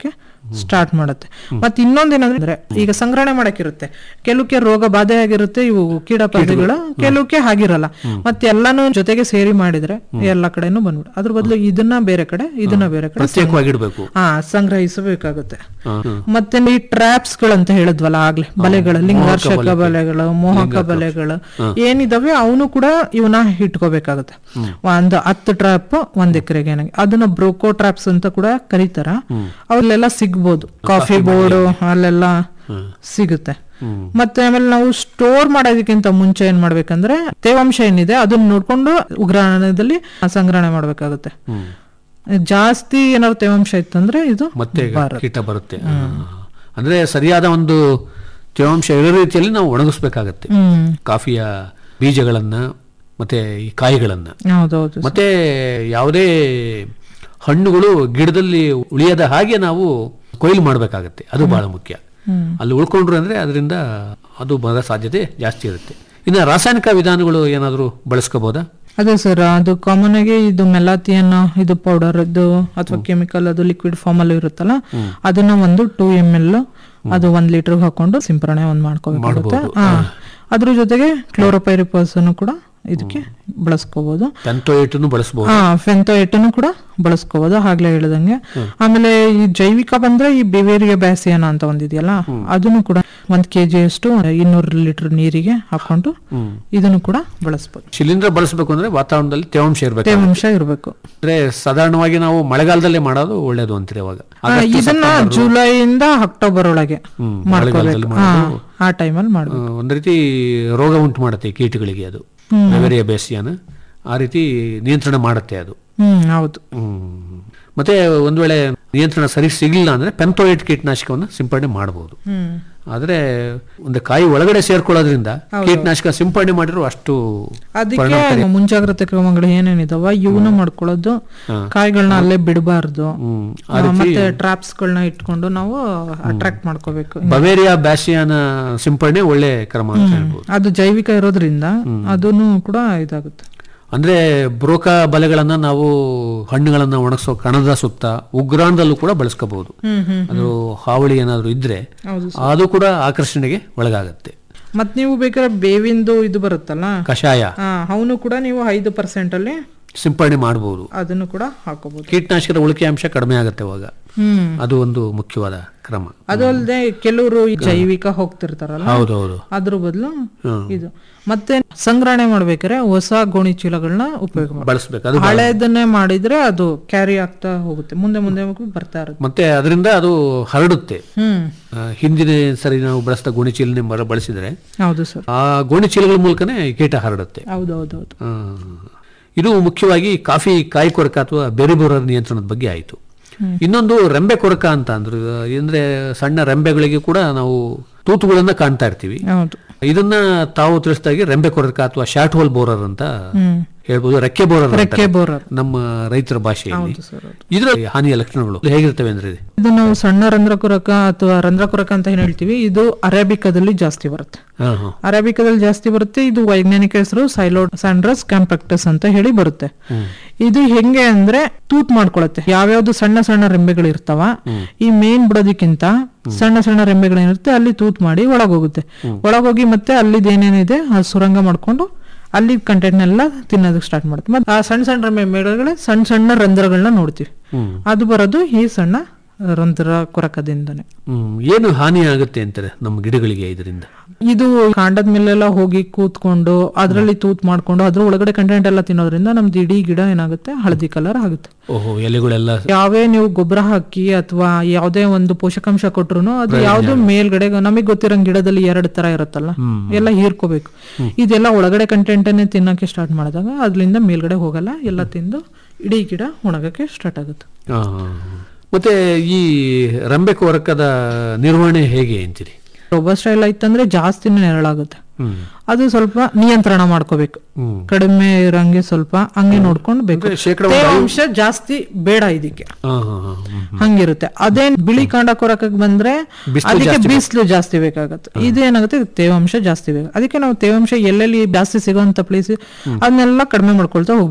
ಸ್ಟಾರ್ಟ್ ಮಾಡುತ್ತೆ ಮತ್ತೆ ಇನ್ನೊಂದೇನಂದ್ರೆ ಈಗ ಸಂಗ್ರಹಣೆ ಮಾಡಕ್ಕಿರುತ್ತೆ ಕೆಲವಕ್ಕೆ ರೋಗ ಬಾಧೆ ಆಗಿರುತ್ತೆ ಇವು ಕೀಟಪಾದಿಗಳು ಕೆಲವಕ್ಕೆ ಆಗಿರಲ್ಲ ಮತ್ತೆ ಎಲ್ಲಾನು ಜೊತೆಗೆ ಸೇರಿ ಮಾಡಿದ್ರೆ ಎಲ್ಲಾ ಕಡೆನೂ ಬಂದ್ಬಿಡು ಅದ್ರ ಬದಲು ಇದನ್ನ ಬೇರೆ ಕಡೆ ಇದನ್ನ ಬೇರೆ ಕಡೆ ಪ್ರತ್ಯೇಕವಾಗಿಡ್ಬೇಕು ಹಾ ಸಂಗ್ರಹಿಸಬೇಕಾಗುತ್ತೆ ಹಾ, ಹಾ. ಮತ್ತೆ ಈ ಟ್ರಾಪ್ಸ್ ಗಳಂತ ಹೇಳಿದ್ವಲ್ಲ ಆಗ್ಲೇ ಬಲೆಗಳು ಲಿಂಗಾರ್ಷಕ ಬಲೆಗಳು ಮೋಹಕ ಬಲೆಗಳು ಏನಿದಾವೆ ಅವನು ಕೂಡ ಇವನ್ನ ಇಟ್ಕೋಬೇಕಾಗುತ್ತೆ ಒಂದು ಹತ್ತು ಟ್ರಾಪ್ ಒಂದ್ ಎಕರೆಗೆ ಅದನ್ನ ಬ್ರೋಕೋ ಟ್ರಾಪ್ಸ್ ಅಂತ ಕೂಡ ಕರೀತಾರ ಅಲ್ಲೆಲ್ಲ ಸಿಗ್ಬೋದು ಕಾಫಿ ಬೋರ್ಡ್ ಅಲ್ಲೆಲ್ಲ ಸಿಗುತ್ತೆ ಮತ್ತೆ ಆಮೇಲೆ ನಾವು ಸ್ಟೋರ್ ಮಾಡೋದಕ್ಕಿಂತ ಮುಂಚೆ ಏನ್ ಮಾಡ್ಬೇಕಂದ್ರೆ ತೇವಾಂಶ ಏನಿದೆ ಅದನ್ನ ನೋಡ್ಕೊಂಡು ಉಗ್ರಾಣದಲ್ಲಿ ಸಂಗ್ರಹಣೆ ಮಾಡ್ಬೇಕಾಗುತ್ತೆ ಜಾಸ್ತಿ ಏನಾದ್ರು ತೇವಾಂಶ ಇತ್ತಂದ್ರೆ ಇದು ಮತ್ತೆ ಬರುತ್ತೆ. ಕೀಟ ಬರುತ್ತೆ ಆ. ಅಂದ್ರೆ ಸರಿಯಾದ ಒಂದು ತೇವಾಂಶ ಇರೋ ರೀತಿಯಲ್ಲಿ ನಾವು ಒಣಗಿಸ್ಬೇಕಾಗತ್ತೆ ಹ್ಮ್ ಕಾಫಿಯ ಬೀಜಗಳನ್ನ ಮತ್ತೆ ಈ ಕಾಯಿಗಳನ್ನ ಹೌದೌದು ಮತ್ತೆ ಯಾವುದೇ ಹಣ್ಣುಗಳು ಗಿಡದಲ್ಲಿ ಉಳಿಯದ ಹಾಗೆ ನಾವು ಕೊಯ್ಲು ಮಾಡಬೇಕಾಗತ್ತೆ ಅದು ಬಹಳ ಮುಖ್ಯ ಅಲ್ಲಿ ಉಳ್ಕೊಂಡ್ರು ಅಂದ್ರೆ ಅದರಿಂದ ಅದು ಬರೋ ಸಾಧ್ಯತೆ ಜಾಸ್ತಿ ಇರುತ್ತೆ ಇನ್ನು ರಾಸಾಯನಿಕ ವಿಧಾನಗಳು ಏನಾದರೂ ಬಳಸ್ಕೋಬೋದಾ ಅದೇ ಸರ್ ಅದು ಕಾಮನ್ ಆಗಿ ಇದು ಮೆಲಾತಿಯನ್ ಇದು ಪೌಡರ್ ಇದು ಅಥವಾ ಕೆಮಿಕಲ್ ಅದು ಲಿಕ್ವಿಡ್ ಫಾರ್ಮ್ ಅಲ್ಲಿ ಇರುತ್ತಲ್ಲ ಅದನ್ನ ಒಂದು ಟೂ ಎಮ್ ಎಲ್ ಅದು ಒಂದ್ ಲೀಟರ್ ಹಾಕೊಂಡು ಸಿಂಪರಣೆ ಒಂದ್ ಮಾಡ್ಕೋಬೇಕಾಗುತ್ತೆ ಹಾ ಅದ್ರ ಜೊತೆಗೆ ಕ್ಲೋರೋಪೈರಿಪಸ್ ಕೂಡ ಇದಕ್ಕೆ ಬಳಸ್ಕೋಬಹುದು ಪೆಂಟೋಯೇಟನ್ನು ಬಳಸಬಹುದು ಹಾ ಫೆಂತೋಯೇಟನ್ನು ಕೂಡ ಬಳಸ್ಕೋಬಹುದು ಆಗ್ಲೇ ಹೇಳ್ದಂಗೆ ಆಮೇಲೆ ಈ ಜೈವಿಕ ಬಂದ್ರೆ ಈ ಬೆವೇರಿಯ ಬ್ಯಾಸಿಯನ ಅಂತ ಒಂದಿದೆಯಲ್ಲ ಅದನ್ನು ಕೂಡ ಒಂದ್ ಕೆಜಿ ಅಷ್ಟು ಇನ್ನೂರು ಲೀಟರ್ ನೀರಿಗೆ ಹಾಕೊಂಡು ಇದನ್ನು ಕೂಡ ಬಳಸ್ಬೋದು ಶಿಲೀಂಧ್ರ ಬಳಸಬೇಕು ಅಂದ್ರೆ ವಾತಾವರಣದಲ್ಲಿ ತೇವಾಂಶ ಇರಬೇಕು ತೇವಾಂಶ ಇರಬೇಕು ಅಂದ್ರೆ ಸಾಧಾರಣವಾಗಿ ನಾವು ಮಳೆಗಾಲದಲ್ಲೇ ಮಾಡೋದು ಒಳ್ಳೇದು ಅಂತೀರಿ ಅವಾಗ ಆಗಸ್ಟ್, ಇದನ್ನ ಸೆಪ್ಟೆಂಬರ್, ಜುಲೈಯಿಂದ ಅಕ್ಟೋಬರ್ ಒಳಗೆ ಹ್ಮ್, ಮಾಡ್ಕೋಬೇಕು ಮಳೆಗಾಲದಲ್ಲಿ ಹಾ, ಮಾಡೋದು. ಆ ಟೈಮಲ್ಲಿ ಮಾಡ್ಬೇಕು ಆ, ಒಂದ್ ರೀತಿ ರೋಗ ಉಂಟು ಮಾಡುತ್ತೆ ಕೀಟಗಳಿಗೆ ಅದು ಬೆವೆರಿಯ ಬೇಸಿಯನ ಆ ರೀತಿ ನಿಯಂತ್ರಣ ಮಾಡುತ್ತೆ ಅದು ಹ್ಮ್ ಹೌದು ಹ್ಮ್. ಮತ್ತೆ ಒಂದ್ ವೇಳೆ ನಿಯಂತ್ರಣ ಸರಿ ಸಿಗಲಿಲ್ಲ ಅಂದ್ರೆ ಪೆಂತೋಯೇಟ್ ಕೀಟನಾಶಕವನ್ನು ಸಿಂಪಡಣೆ ಮಾಡಬಹುದು ಹ್ಮ್ ಆದ್ರೆ ಒಂದು ಕಾಯಿ ಒಳಗಡೆ ಸೇರ್ಕೊಳ್ಳೋದ್ರಿಂದ ಕೀಟನಾಶಕ ಸಿಂಪಡಣೆ ಮಾಡಿರೋ ಅಷ್ಟು ಅದಕ್ಕೆ ಮುಂಜಾಗ್ರತೆ ಕ್ರಮಗಳು ಏನೇನಿದಾವ ಇವನ್ನ ಮಾಡ್ಕೊಳ್ಳೋದು ಕಾಯಿಗಳನ್ನ ಅಲ್ಲೇ ಬಿಡಬಾರ್ದು ಹ್ಮ್. ಆ ರೀತಿ ಮತ್ತೆ ಟ್ರಾಪ್ಸ್ ಗಳನ್ನ ಇಟ್ಕೊಂಡು ನಾವು ಅಟ್ರಾಕ್ಟ್ ಮಾಡ್ಕೋಬೇಕು ಬವೇರಿಯಾ ಬ್ಯಾಸಿಯಾನ ಸಿಂಪಡಣೆ ಒಳ್ಳೆ ಕ್ರಮ ಅಂತ ಹೇಳ್ಬೋದು ಅದು ಜೈವಿಕ ಇರೋದ್ರಿಂದ ಅದನ್ನು ಕೂಡ ಇದಾಗುತ್ತೆ ಅಂದ್ರೆ ಬ್ರೋಕ ಬಲೆಗಳನ್ನ ನಾವು ಹಣ್ಣುಗಳನ್ನ ಒಣಗಿಸೋ ಕಣದ ಸುತ್ತ ಉಗ್ರಾಣದಲ್ಲೂ ಕೂಡ ಬಳಸ್ಕೋಬಹುದು ಹ್ಮ್ ಹ್ಮ್ ಅದು ಹಾವಳಿ ಏನಾದ್ರು ಇದ್ರೆ ಹೌದು ಅದು ಕೂಡ ಆಕರ್ಷಣೆಗೆ ಒಳಗಾಗತ್ತೆ ಮತ್ ನೀವು ಬೇಕಾದ್ರೆ ಬೇವಿಂದು ಇದು ಬರುತ್ತಲ್ಲ ಕಷಾಯ ಅವನು ಕೂಡ ನೀವು ಐದು ಪರ್ಸೆಂಟ್ ಅಲ್ಲಿ ಸಿಂಪಡಣೆ ಮಾಡಬಹುದು ಅದನ್ನು ಕೂಡ ಹಾಕೋಬಹುದು ಕೀಟನಾಶಕದ ಉಳಿಕೆ ಅಂಶ ಕಡಿಮೆ ಆಗುತ್ತೆ ಅವಾಗ ಹ್ಮ್ ಅದು ಒಂದು ಮುಖ್ಯವಾದ ಕ್ರಮ ಅದು ಅಲ್ಲದೆ ಕೆಲವರು ಜೈವಿಕ ಹೋಗ್ತಿರ್ತಾರಲ್ಲ ಹೌದೌದು ಅದ್ರ ಬದಲು ಹ್ಮ್. ಇದು ಮತ್ತೆ ಸಂಗ್ರಹಣೆ ಮಾಡ್ಬೇಕಾದ್ರೆ ಹೊಸ ಗೋಣಿ ಚೀಲಗಳನ್ನ ಉಪಯೋಗ ಮಾಡ್ಬೇಕು. ಬಳಸ್ಬೇಕು ಅದು ಹಳೆದನ್ನೇ ಮಾಡಿದ್ರೆ ಅದು ಕ್ಯಾರಿ ಆಗ್ತಾ ಹೋಗುತ್ತೆ ಮುಂದೆ ಮುಂದೆ ಬರ್ತಾ ಇರುತ್ತೆ ಮತ್ತೆ ಅದರಿಂದ ಅದು ಹರಡುತ್ತೆ ಹ್ಮ್ ಆ, ಹಿಂದಿನ ಸರಿ ನಾವು ಬಳಸಿದ ಗೋಣಿಚೀಲನೆ ಮರ ಬಳಸಿದ್ರೆ ಹೌದು ಸರ್ ಆ ಗೋಣಿಚೀಲಗಳ ಮೂಲಕನೇ ಕೀಟ ಹರಡುತ್ತೆ ಹೌದೌದೌದು ಆ, ಇದು ಮುಖ್ಯವಾಗಿ ಕಾಫಿ ಕಾಯಿ ಕೊರಕ ಅಥವಾ ಬೆರಿಬೋರರ ನಿಯಂತ್ರಣದ ಬಗ್ಗೆ ಆಯಿತು ಇನ್ನೊಂದು ರೆಂಬೆ ಕೊರಕ ಅಂತ ಅಂದ್ರು ಅಂದ್ರೆ ಸಣ್ಣ ರೆಂಬೆಗಳಿಗೆ ಕೂಡ ನಾವು ತೂತುಗಳನ್ನ ಕಾಣ್ತಾ ಇರ್ತೀವಿ ಹೌದು ಇದನ್ನ ತಾವು ತಿಳಿಸಿದಾಗೆ ರೆಂಬೆ ಕೊರಕ ಅಥವಾ ಶಾರ್ಟ್ ಹೋಲ್ ಬೋರರ್ ಅಂತ ಹ್ಮ್ ಹೇಳ್ಬೋದು ರೆಕ್ಕೆ ಬೋರರ್ ಅಂತಾರೆ. ರೆಕ್ಕೆ ಬೋರರ್. ನಮ್ಮ ರೈತರ ಭಾಷೆಯಲ್ಲಿ ಹೌದು ಸರ್ ಹೌದು. ಇದರ ಹಾನಿಯ ಲಕ್ಷಣಗಳು ಹೇಗಿರ್ತವೆ ಅಂದ್ರೆ ಇದು? ಇದು ನಾವು ಸಣ್ಣ ರಂಧ್ರಕುರಕ ಅಥವಾ ರಂಧ್ರಕುರಕ ಅಂತ ಏನ್ ಹೇಳ್ತೀವಿ ಇದು ಅರೇಬಿಕದಲ್ಲಿ ಜಾಸ್ತಿ ಬರುತ್ತೆ ಹಾ, ಹಾ. ಅರೇಬಿಕದಲ್ಲಿ ಜಾಸ್ತಿ ಬರುತ್ತೆ ಇದು ವೈಜ್ಞಾನಿಕ ಹೆಸರು ಸೈಲೋಡ್ ಸ್ಯಾಂಡ್ರಸ್ ಕ್ಯಾಂಪಕ್ಟಸ್ ಅಂತ ಹೇಳಿ ಬರುತ್ತೆ ಇದು ಹೆಂಗೆ ಅಂದ್ರೆ ತೂತ್ ಮಾಡ್ಕೊಳತ್ತೆ ಯಾವ್ಯಾವ್ದು ಸಣ್ಣ ಸಣ್ಣ ರೆಂಬೆಗಳು ಇರ್ತಾವ ಈ ಮೇನ್ ಬಿಡೋದಕ್ಕಿಂತ ಸಣ್ಣ ಸಣ್ಣ ರೆಂಬೆಗಳೇನಿರುತ್ತೆ ಅಲ್ಲಿ ತೂತ್ ಮಾಡಿ ಒಳಗೋಗುತ್ತೆ ಒಳಗೋಗಿ ಮತ್ತೆ ಅಲ್ಲಿದ್ ಏನೇನಿದೆ ಆ ಸುರಂಗ ಮಾಡ್ಕೊಂಡು ಅಲ್ಲಿ ಕಂಟೆಂಟ್ನೆಲ್ಲ ತಿನ್ನೋದಕ್ಕೆ ಸ್ಟಾರ್ಟ್ ಮಾಡುತ್ತೆ ಮತ್ತೆ ಆ ಸಣ್ಣ ಸಣ್ಣ ರೆಂಬೆ ಮೇಳಗಡೆ ಸಣ್ಣ ಸಣ್ಣ ರಂಧ್ರಗಳನ್ನ ನೋಡ್ತೀವಿ ಅದು ಬರೋದು ಈ ಸಣ್ಣ ರಂಧ್ರ ಕೊರಕದಿಂದನೇ ಹ್ಮ್ ಏನು ಹಾನಿ ಆಗುತ್ತೆ ಅಂತಾರೆ ನಮ್ಮ ಗಿಡಗಳಿಗೆ ಇದರಿಂದ ಇದು ಕಾಂಡದ ಮೇಲೆಲ್ಲ ಹೋಗಿ ಕೂತ್ಕೊಂಡು ಅದರಲ್ಲಿ ತೂತ್ ಮಾಡ್ಕೊಂಡು ಅದ್ರ ಒಳಗಡೆ ಕಂಟೆಂಟ್ ಎಲ್ಲ ತಿನ್ನೋದ್ರಿಂದ ನಮ್ದು ಇಡೀ ಗಿಡ ಏನಾಗುತ್ತೆ ಹಳದಿ ಕಲರ್ ಆಗುತ್ತೆ ಓಹೋ ಎಲೆಗಳೆಲ್ಲ ಯಾವೇ ನೀವು ಗೊಬ್ಬರ ಹಾಕಿ ಅಥವಾ ಯಾವುದೇ ಒಂದು ಪೋಷಕಾಂಶ ಕೊಟ್ರು ಅದು ಯಾವ್ದು ಮೇಲ್ಗಡೆ ನಮಗೆ ಗೊತ್ತಿರಂಗ್ ಗಿಡದಲ್ಲಿ ಎರಡು ತರ ಇರುತ್ತಲ್ಲ ಎಲ್ಲ ಹೀರ್ಕೋಬೇಕು ಇದೆಲ್ಲ ಒಳಗಡೆ ಕಂಟೆಂಟ್ ಅನ್ನೇ ತಿನ್ನಕ್ಕೆ ಸ್ಟಾರ್ಟ್ ಮಾಡಿದಾಗ ಅದ್ರಿಂದ ಮೇಲ್ಗಡೆ ಹೋಗಲ್ಲ ಎಲ್ಲ ತಿಂದು ಇಡೀ ಗಿಡ ಒಣಗಕ್ಕೆ ಸ್ಟಾರ್ಟ್ ಆಗುತ್ತೆ ಆ, ಮತ್ತೆ ಈ ರಂಬೆ ಕೊರಕದ ನಿರ್ವಹಣೆ ಹೇಗೆ ಅಂತೀರಿ ರೋಬರ್ ಸ್ಟೈಲ್ ಐತಂದ್ರೆ ಜಾಸ್ತಿನೇ ನೆರಳಾಗುತ್ತೆ ಹ್ಮ್ ಅದು ಸ್ವಲ್ಪ ನಿಯಂತ್ರಣ ಮಾಡ್ಕೋಬೇಕು ಹ್ಮ್. ಕಡಿಮೆ ಇರಂಗೆ ಸ್ವಲ್ಪ ಹಂಗೆ ನೋಡ್ಕೊಂಡು ಬೇಕು ಅಂದ್ರೆ ಶೇಕಡ ಒಂದು ತೇವಾಂಶ ಜಾಸ್ತಿ ಬೇಡ ಇದಕ್ಕೆ ಆ, ಹಾ, ಹಾ, ಹ್ಮ್. ಹಂಗಿರುತ್ತೆ ಅದೇ ಬಿಳಿ ಕಾಂಡ ಕೊರಕಕ್ಕೆ ಬಂದ್ರೆ ಬಿಸ್ಲು ಅದಕ್ಕೆ ಜಾಸ್ತಿ ಬಿಸಿಲು ಜಾಸ್ತಿ ಬೇಕಾಗುತ್ತೆ ಇದೇನಾಗುತ್ತೆ ಇದಕ್ಕೆ ತೇವಾಂಶ ಜಾಸ್ತಿ ಬೇಕು ಅದಕ್ಕೆ ನಾವು ತೇವಾಂಶ ಎಲ್ಲೆಲ್ಲಿ ಜಾಸ್ತಿ ಸಿಗೋಂತ ಪ್ಲೇಸ್ ಅದನ್ನೆಲ್ಲ ಕಡಿಮೆ ಮಾಡ್ಕೊಳ್ತಾ ಹೋಗ್ಬೇಕು